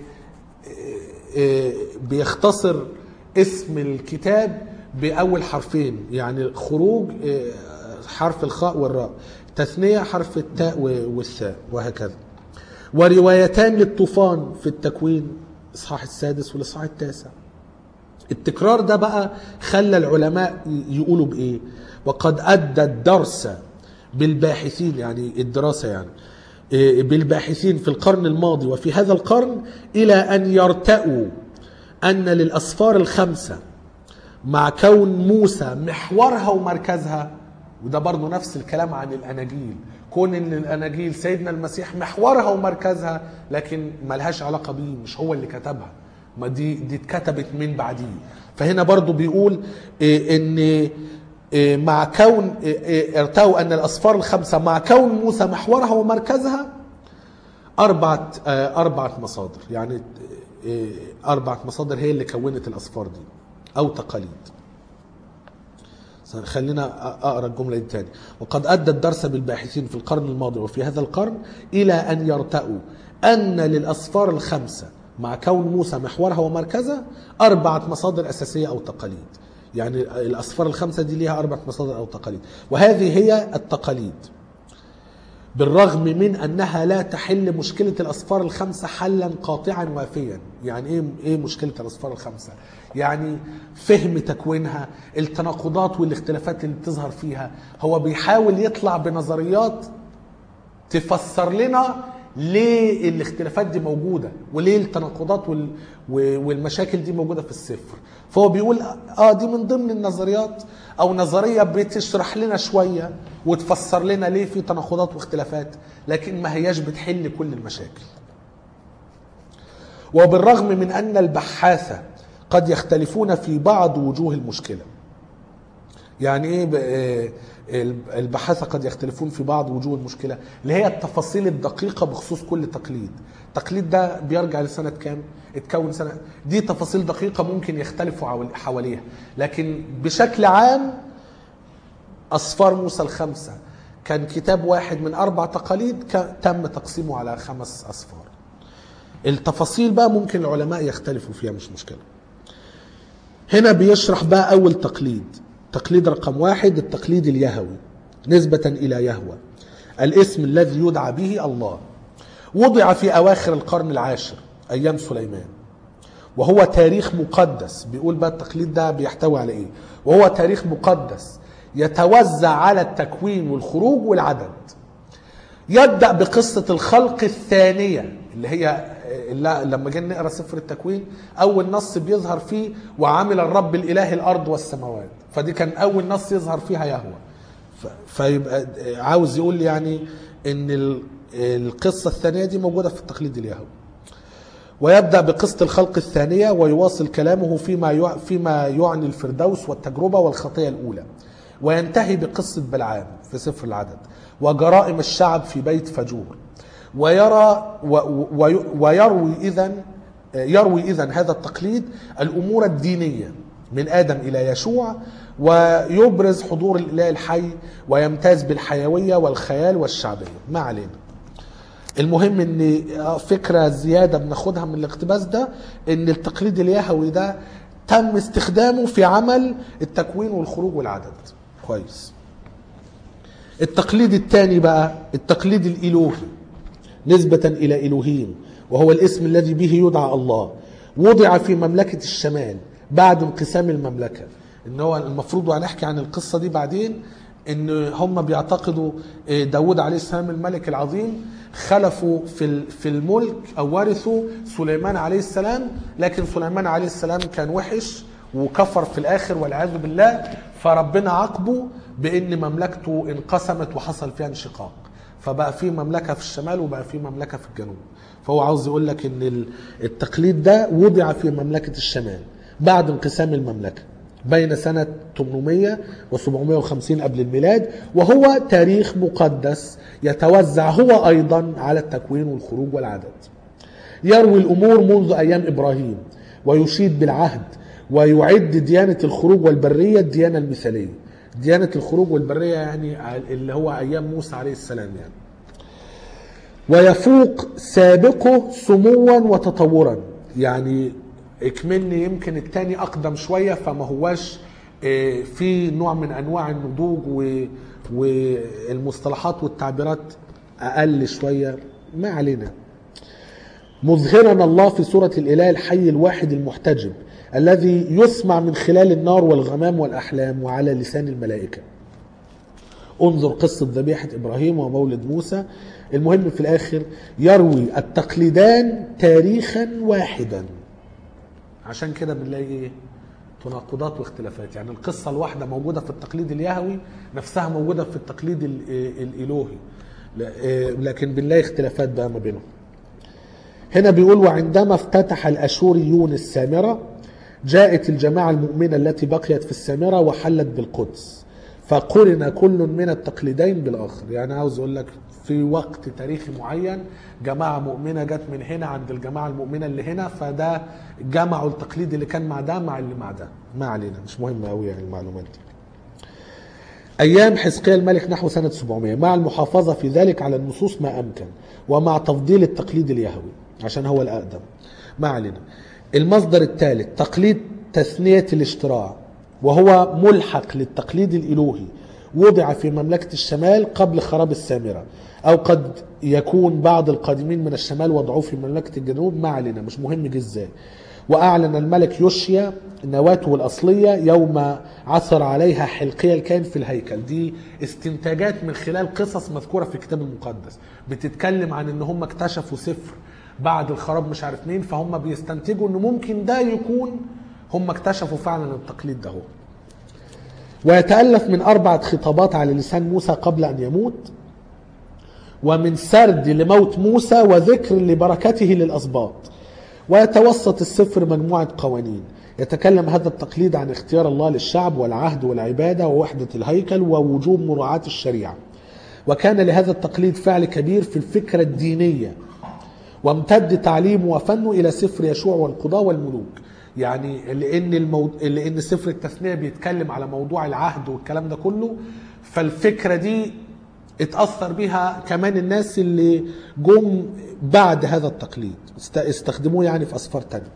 S1: إيه بيختصر اسم الكتاب بأول حرفين يعني خروج إيه، حرف الخاء والراء تثنية حرف التاء و- والثاء وهكذا وروايتان للطوفان في التكوين إصحاح السادس والإصحاح التاسع التكرار ده بقى خلى العلماء يقولوا بايه وقد ادى الدرس بالباحثين يعني الدراسه يعني إيه، بالباحثين في القرن الماضي وفي هذا القرن الى ان يرتأوا ان للاسفار الخمسه مع كون موسى محورها ومركزها وده برضو نفس الكلام عن الاناجيل كون ان الاناجيل سيدنا المسيح محورها ومركزها لكن ملهاش علاقه بيه مش هو اللي كتبها ما دي دي اتكتبت من بعديه فهنا برضو بيقول إيه ان إيه مع كون إيه إيه ارتأوا ان الاسفار الخمسه مع كون موسى محورها ومركزها أربعة آه، أربعة مصادر يعني آه، أربعة مصادر هي اللي كونت الأسفار دي أو تقاليد خلينا أقرأ الجملة دي تاني وقد أدى الدرس بالباحثين في القرن الماضي وفي هذا القرن إلى أن يرتأوا أن للأسفار الخمسة مع كون موسى محورها ومركزها أربعة مصادر أساسية أو تقاليد يعني الأسفار الخمسة دي ليها أربعة مصادر أو تقاليد وهذه هي التقاليد بالرغم من انها لا تحل مشكله الاصفار الخمسه حلا قاطعا وافيا يعني ايه ايه مشكله الاصفار الخمسه يعني فهم تكوينها التناقضات والاختلافات اللي بتظهر فيها هو بيحاول يطلع بنظريات تفسر لنا ليه الاختلافات دي موجوده وليه التناقضات وال... و- والمشاكل دي موجوده في السفر فهو بيقول اه دي من ضمن النظريات او نظريه بتشرح لنا شويه وتفسر لنا ليه في تناقضات واختلافات لكن ما هياش بتحل كل المشاكل وبالرغم من ان البحاثه قد يختلفون في بعض وجوه المشكله يعني ايه ب- آه، البحاثة قد يختلفون في بعض وجوه المشكلة اللي هي التفاصيل الدقيقة بخصوص كل تقليد التقليد ده بيرجع لسنة كام اتكون سنة دي تفاصيل دقيقة ممكن يختلفوا حوال- حواليها لكن بشكل عام أصفار موسى الخمسة كان كتاب واحد من أربع تقاليد ك- تم تقسيمه على خمس أصفار التفاصيل بقى ممكن العلماء يختلفوا فيها مش مشكلة هنا بيشرح بقى أول تقليد تقليد رقم واحد التقليد اليهوي نسبة إلى يهوى الاسم الذي يدعى به الله وضع في أواخر القرن العاشر أيام سليمان وهو تاريخ مقدس بيقول بقى التقليد ده بيحتوي على إيه وهو تاريخ مقدس يتوزع على التكوين والخروج والعدد يبدأ بقصة الخلق الثانية اللي هي اللي لما جينا نقرا سفر التكوين اول نص بيظهر فيه وعمل الرب الاله الارض والسماوات فدي كان اول نص يظهر فيها يهوه ف- فيبقى عاوز يقول لي يعني ان ال- القصه الثانيه دي موجوده في التقليد اليهوي ويبدا بقصه الخلق الثانيه ويواصل كلامه فيما يع- فيما يعني الفردوس والتجربه والخطيه الاولى وينتهي بقصه بلعام في سفر العدد وجرائم الشعب في بيت فجور ويرى و- و- ويروي اذا يروي اذا هذا التقليد الامور الدينيه من ادم الى يشوع ويبرز حضور الاله الحي ويمتاز بالحيويه والخيال والشعبيه ما علينا المهم ان فكره زياده بناخدها من الاقتباس ده ان التقليد اليهوي ده تم استخدامه في عمل التكوين والخروج والعدد كويس التقليد الثاني بقى التقليد الالوهي نسبة إلى إلوهيم وهو الاسم الذي به يدعى الله وضع في مملكة الشمال بعد انقسام المملكة إن هو المفروض وهنحكي عن القصة دي بعدين إن هم بيعتقدوا آه، داود عليه السلام الملك العظيم خلفوا في ال- في الملك أو ورثوا سليمان عليه السلام لكن سليمان عليه السلام كان وحش وكفر في الآخر والعياذ بالله فربنا عاقبه بإن مملكته انقسمت وحصل فيها انشقاق فبقى في مملكه في الشمال وبقى في مملكه في الجنوب فهو عاوز يقول لك ان ال- التقليد ده وضع في مملكه الشمال بعد انقسام المملكه بين سنة 800 و 750 قبل الميلاد وهو تاريخ مقدس يتوزع هو أيضا على التكوين والخروج والعدد يروي الأمور منذ أيام إبراهيم ويشيد بالعهد ويعد ديانة الخروج والبرية الديانة المثالية ديانة الخروج والبرية يعني اللي هو أيام موسى عليه السلام يعني ويفوق سابقه سموا وتطورا يعني اكملني يمكن التاني اقدم شويه فما هواش آه، في نوع من انواع النضوج و- والمصطلحات والتعبيرات اقل شويه ما علينا مظهرا الله في سورة الإله الحي الواحد المحتجب الذي يسمع من خلال النار والغمام والأحلام وعلى لسان الملائكة انظر قصة ذبيحة إبراهيم ومولد موسى المهم في الآخر يروي التقليدان تاريخا واحدا عشان كده بنلاقي ايه تناقضات واختلافات يعني القصة الواحدة موجودة في التقليد اليهوي نفسها موجودة في التقليد ال- الإلهي لا- إيه، لكن بنلاقي اختلافات بقى ما بينهم هنا بيقول وعندما افتتح الأشوريون السامرة جاءت الجماعة المؤمنة التي بقيت في السامرة وحلت بالقدس فقرن كل من التقليدين بالآخر يعني عاوز أقول لك في وقت تاريخي معين جماعة مؤمنة جت من هنا عند الجماعة المؤمنة اللي هنا فده جمعوا التقليد اللي كان مع ده مع اللي مع ده ما علينا مش مهم قوي يعني المعلومات دي أيام حزقيا الملك نحو سنة 700 مع المحافظة في ذلك على النصوص ما أمكن ومع تفضيل التقليد اليهوي عشان هو الأقدم ما علينا المصدر الثالث تقليد تثنية الاشتراع وهو ملحق للتقليد الإلهي وضع في مملكة الشمال قبل خراب السامرة أو قد يكون بعض القادمين من الشمال وضعوه في مملكة الجنوب ما علينا مش مهم جه ازاي وأعلن الملك يوشيا نواته الأصلية يوم عثر عليها حلقية الكاهن في الهيكل دي استنتاجات من خلال قصص مذكورة في الكتاب المقدس بتتكلم عن ان هم اكتشفوا سفر بعد الخراب مش عارف مين فهم بيستنتجوا ان ممكن ده يكون هم اكتشفوا فعلا التقليد ده هو ويتألف من أربعة خطابات على لسان موسى قبل أن يموت ومن سرد لموت موسى وذكر لبركته للأسباط ويتوسط السفر مجموعة قوانين يتكلم هذا التقليد عن اختيار الله للشعب والعهد والعبادة ووحدة الهيكل ووجوب مراعاة الشريعة وكان لهذا التقليد فعل كبير في الفكرة الدينية وامتد تعليمه وفنه إلى سفر يشوع والقضاء والملوك يعني لأن, المو... لأن سفر التثنية بيتكلم على موضوع العهد والكلام ده كله فالفكرة دي اتأثر بها كمان الناس اللي جم بعد هذا التقليد است- استخدموه يعني في أسفار تانية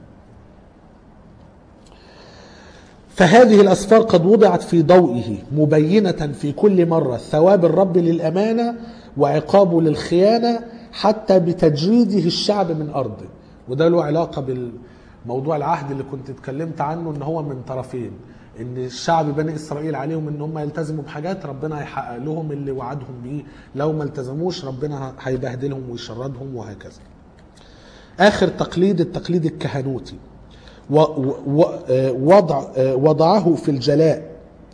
S1: فهذه الأسفار قد وضعت في ضوئه مبينة في كل مرة ثواب الرب للأمانة وعقابه للخيانة حتى بتجريده الشعب من أرضه وده له علاقة بالموضوع العهد اللي كنت اتكلمت عنه ان هو من طرفين ان الشعب بني اسرائيل عليهم ان هم يلتزموا بحاجات ربنا هيحقق لهم اللي وعدهم بيه لو ما التزموش ربنا هيبهدلهم ويشردهم وهكذا اخر تقليد التقليد الكهنوتي و- و- آه، وضع آه، وضعه في الجلاء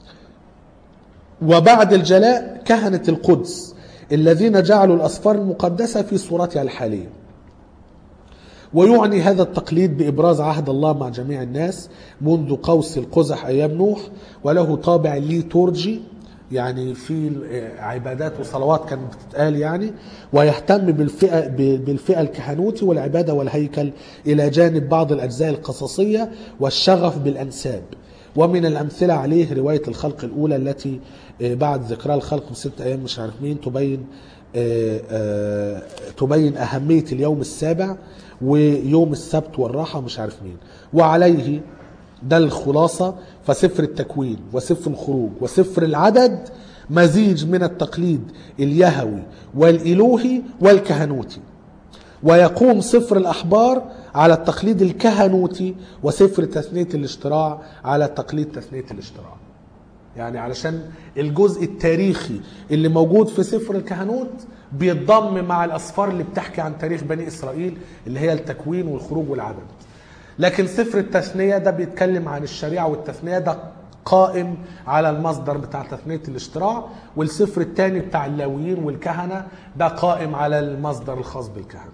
S1: وبعد الجلاء كهنة القدس الذين جعلوا الأسفار المقدسة في صورتها الحالية ويعني هذا التقليد بإبراز عهد الله مع جميع الناس منذ قوس القزح أيام نوح وله طابع ليتورجي يعني في عبادات وصلوات كانت بتتقال يعني ويهتم بالفئة بالفئة الكهنوتي والعبادة والهيكل إلى جانب بعض الأجزاء القصصية والشغف بالأنساب ومن الأمثلة عليه رواية الخلق الأولى التي آه، بعد ذكرى الخلق بست أيام مش عارف مين تبين آه، آه، تبين أهمية اليوم السابع ويوم السبت والراحة مش عارف مين وعليه ده الخلاصة فسفر التكوين وسفر الخروج وسفر العدد مزيج من التقليد اليهوي والإلوهي والكهنوتي ويقوم سفر الأحبار على التقليد الكهنوتي وسفر تثنية الاشتراع على تقليد تثنية الاشتراع يعني علشان الجزء التاريخي اللي موجود في سفر الكهنوت بيتضم مع الأسفار اللي بتحكي عن تاريخ بني إسرائيل اللي هي التكوين والخروج والعدد لكن سفر التثنية ده بيتكلم عن الشريعة والتثنية ده قائم على المصدر بتاع تثنية الاشتراع والسفر الثاني بتاع اللاويين والكهنة ده قائم على المصدر الخاص بالكهنة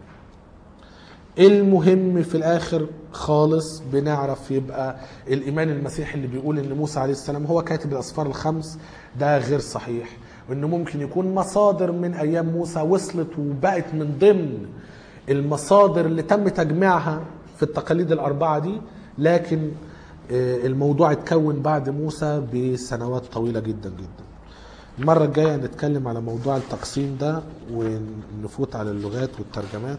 S1: المهم في الاخر خالص بنعرف يبقى الايمان المسيحي اللي بيقول ان موسى عليه السلام هو كاتب الاسفار الخمس ده غير صحيح وانه ممكن يكون مصادر من ايام موسى وصلت وبقت من ضمن المصادر اللي تم تجميعها في التقاليد الاربعه دي لكن آه، الموضوع اتكون بعد موسى بسنوات طويله جدا جدا المره الجايه نتكلم على موضوع التقسيم ده ونفوت على اللغات والترجمات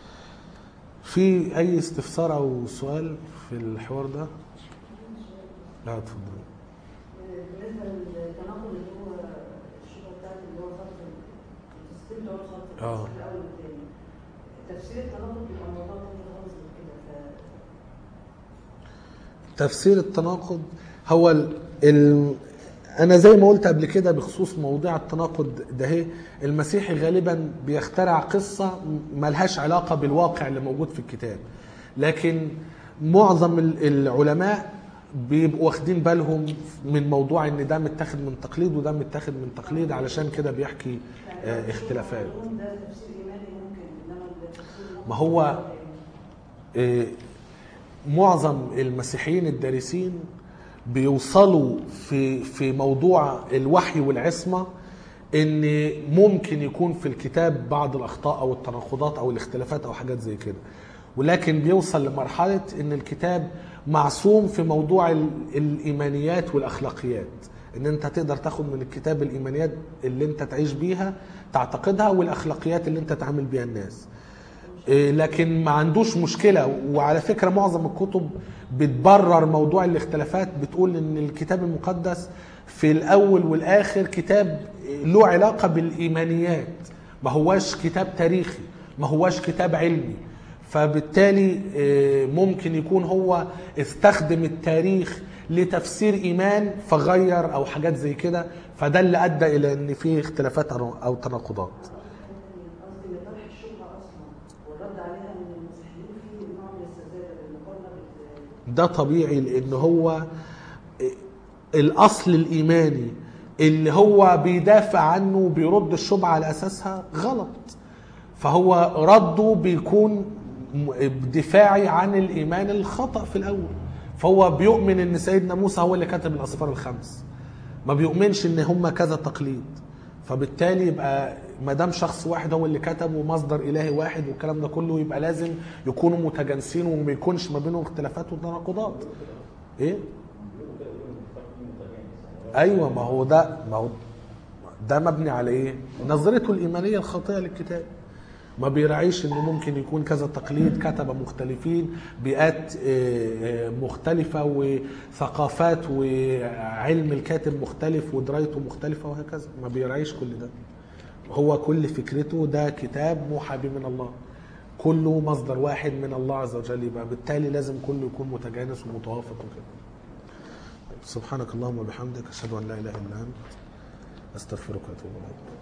S1: في اي استفسار او سؤال في الحوار ده لا اتفضل
S2: بالنسبه للتناقض اللي هو الشبهه بتاعت اللي هو خط التسجيل اللي هو الخط
S1: آه.
S2: الاول والثاني تفسير التناقض بيبقى موضوع تاني خالص غير كده ف
S1: تفسير التناقض هو ال... ال... انا زي ما قلت قبل كده بخصوص موضوع التناقض ده هي المسيحي غالبا بيخترع قصة ملهاش علاقة بالواقع اللي موجود في الكتاب لكن معظم ال- العلماء بيبقوا واخدين بالهم من موضوع ان ده متاخد من تقليد وده متاخد من تقليد علشان كده بيحكي آه، اختلافات
S2: القانون ده تفسير ايماني ممكن انما التفسير
S1: ما هو آه، معظم المسيحيين الدارسين بيوصلوا في في موضوع الوحي والعصمه ان ممكن يكون في الكتاب بعض الاخطاء او التناقضات او الاختلافات او حاجات زي كده ولكن بيوصل لمرحله ان الكتاب معصوم في موضوع ال- الايمانيات والاخلاقيات ان انت تقدر تاخد من الكتاب الايمانيات اللي انت تعيش بيها تعتقدها والاخلاقيات اللي انت تعامل بيها الناس إيه، لكن ما عندوش مشكلة وعلى فكرة معظم الكتب بتبرر موضوع الاختلافات بتقول ان الكتاب المقدس في الاول والاخر كتاب له علاقه بالايمانيات ما هواش كتاب تاريخي ما هواش كتاب علمي فبالتالي آه، ممكن يكون هو استخدم التاريخ لتفسير ايمان فغير او حاجات زي كده فده اللي ادى الى ان في اختلافات أو- او تناقضات
S2: قصدي لطرح الشبهه اصلا والرد عليها ان المسيحيين في نوع من السذاجه بالمقارنه بال
S1: ده طبيعي لان هو الاصل الايماني اللي هو بيدافع عنه وبيرد الشبهه على اساسها غلط فهو رده بيكون م- دفاعي عن الايمان الخطا في الاول فهو بيؤمن ان سيدنا موسى هو اللي كتب الاسفار الخمس ما بيؤمنش ان هم كذا تقليد فبالتالي يبقى ما دام شخص واحد هو اللي كتب ومصدر الهي واحد والكلام ده كله يبقى لازم يكونوا متجانسين وما يكونش ما بينهم اختلافات وتناقضات ايه ايوه ما هو ده ما هو ده مبني على ايه نظرته الايمانيه الخاطئه للكتاب ما بيراعيش انه ممكن يكون كذا تقليد كتبه مختلفين بيئات آه، آه، مختلفه وثقافات وعلم الكاتب مختلف ودرايته مختلفه وهكذا ما بيراعيش كل ده هو كل فكرته ده كتاب موحى به من الله كله مصدر واحد من الله عز وجل يبقى بالتالي لازم كله يكون متجانس ومتوافق وكده سبحانك اللهم وبحمدك اشهد ان لا اله الا انت استغفرك واتوب اليك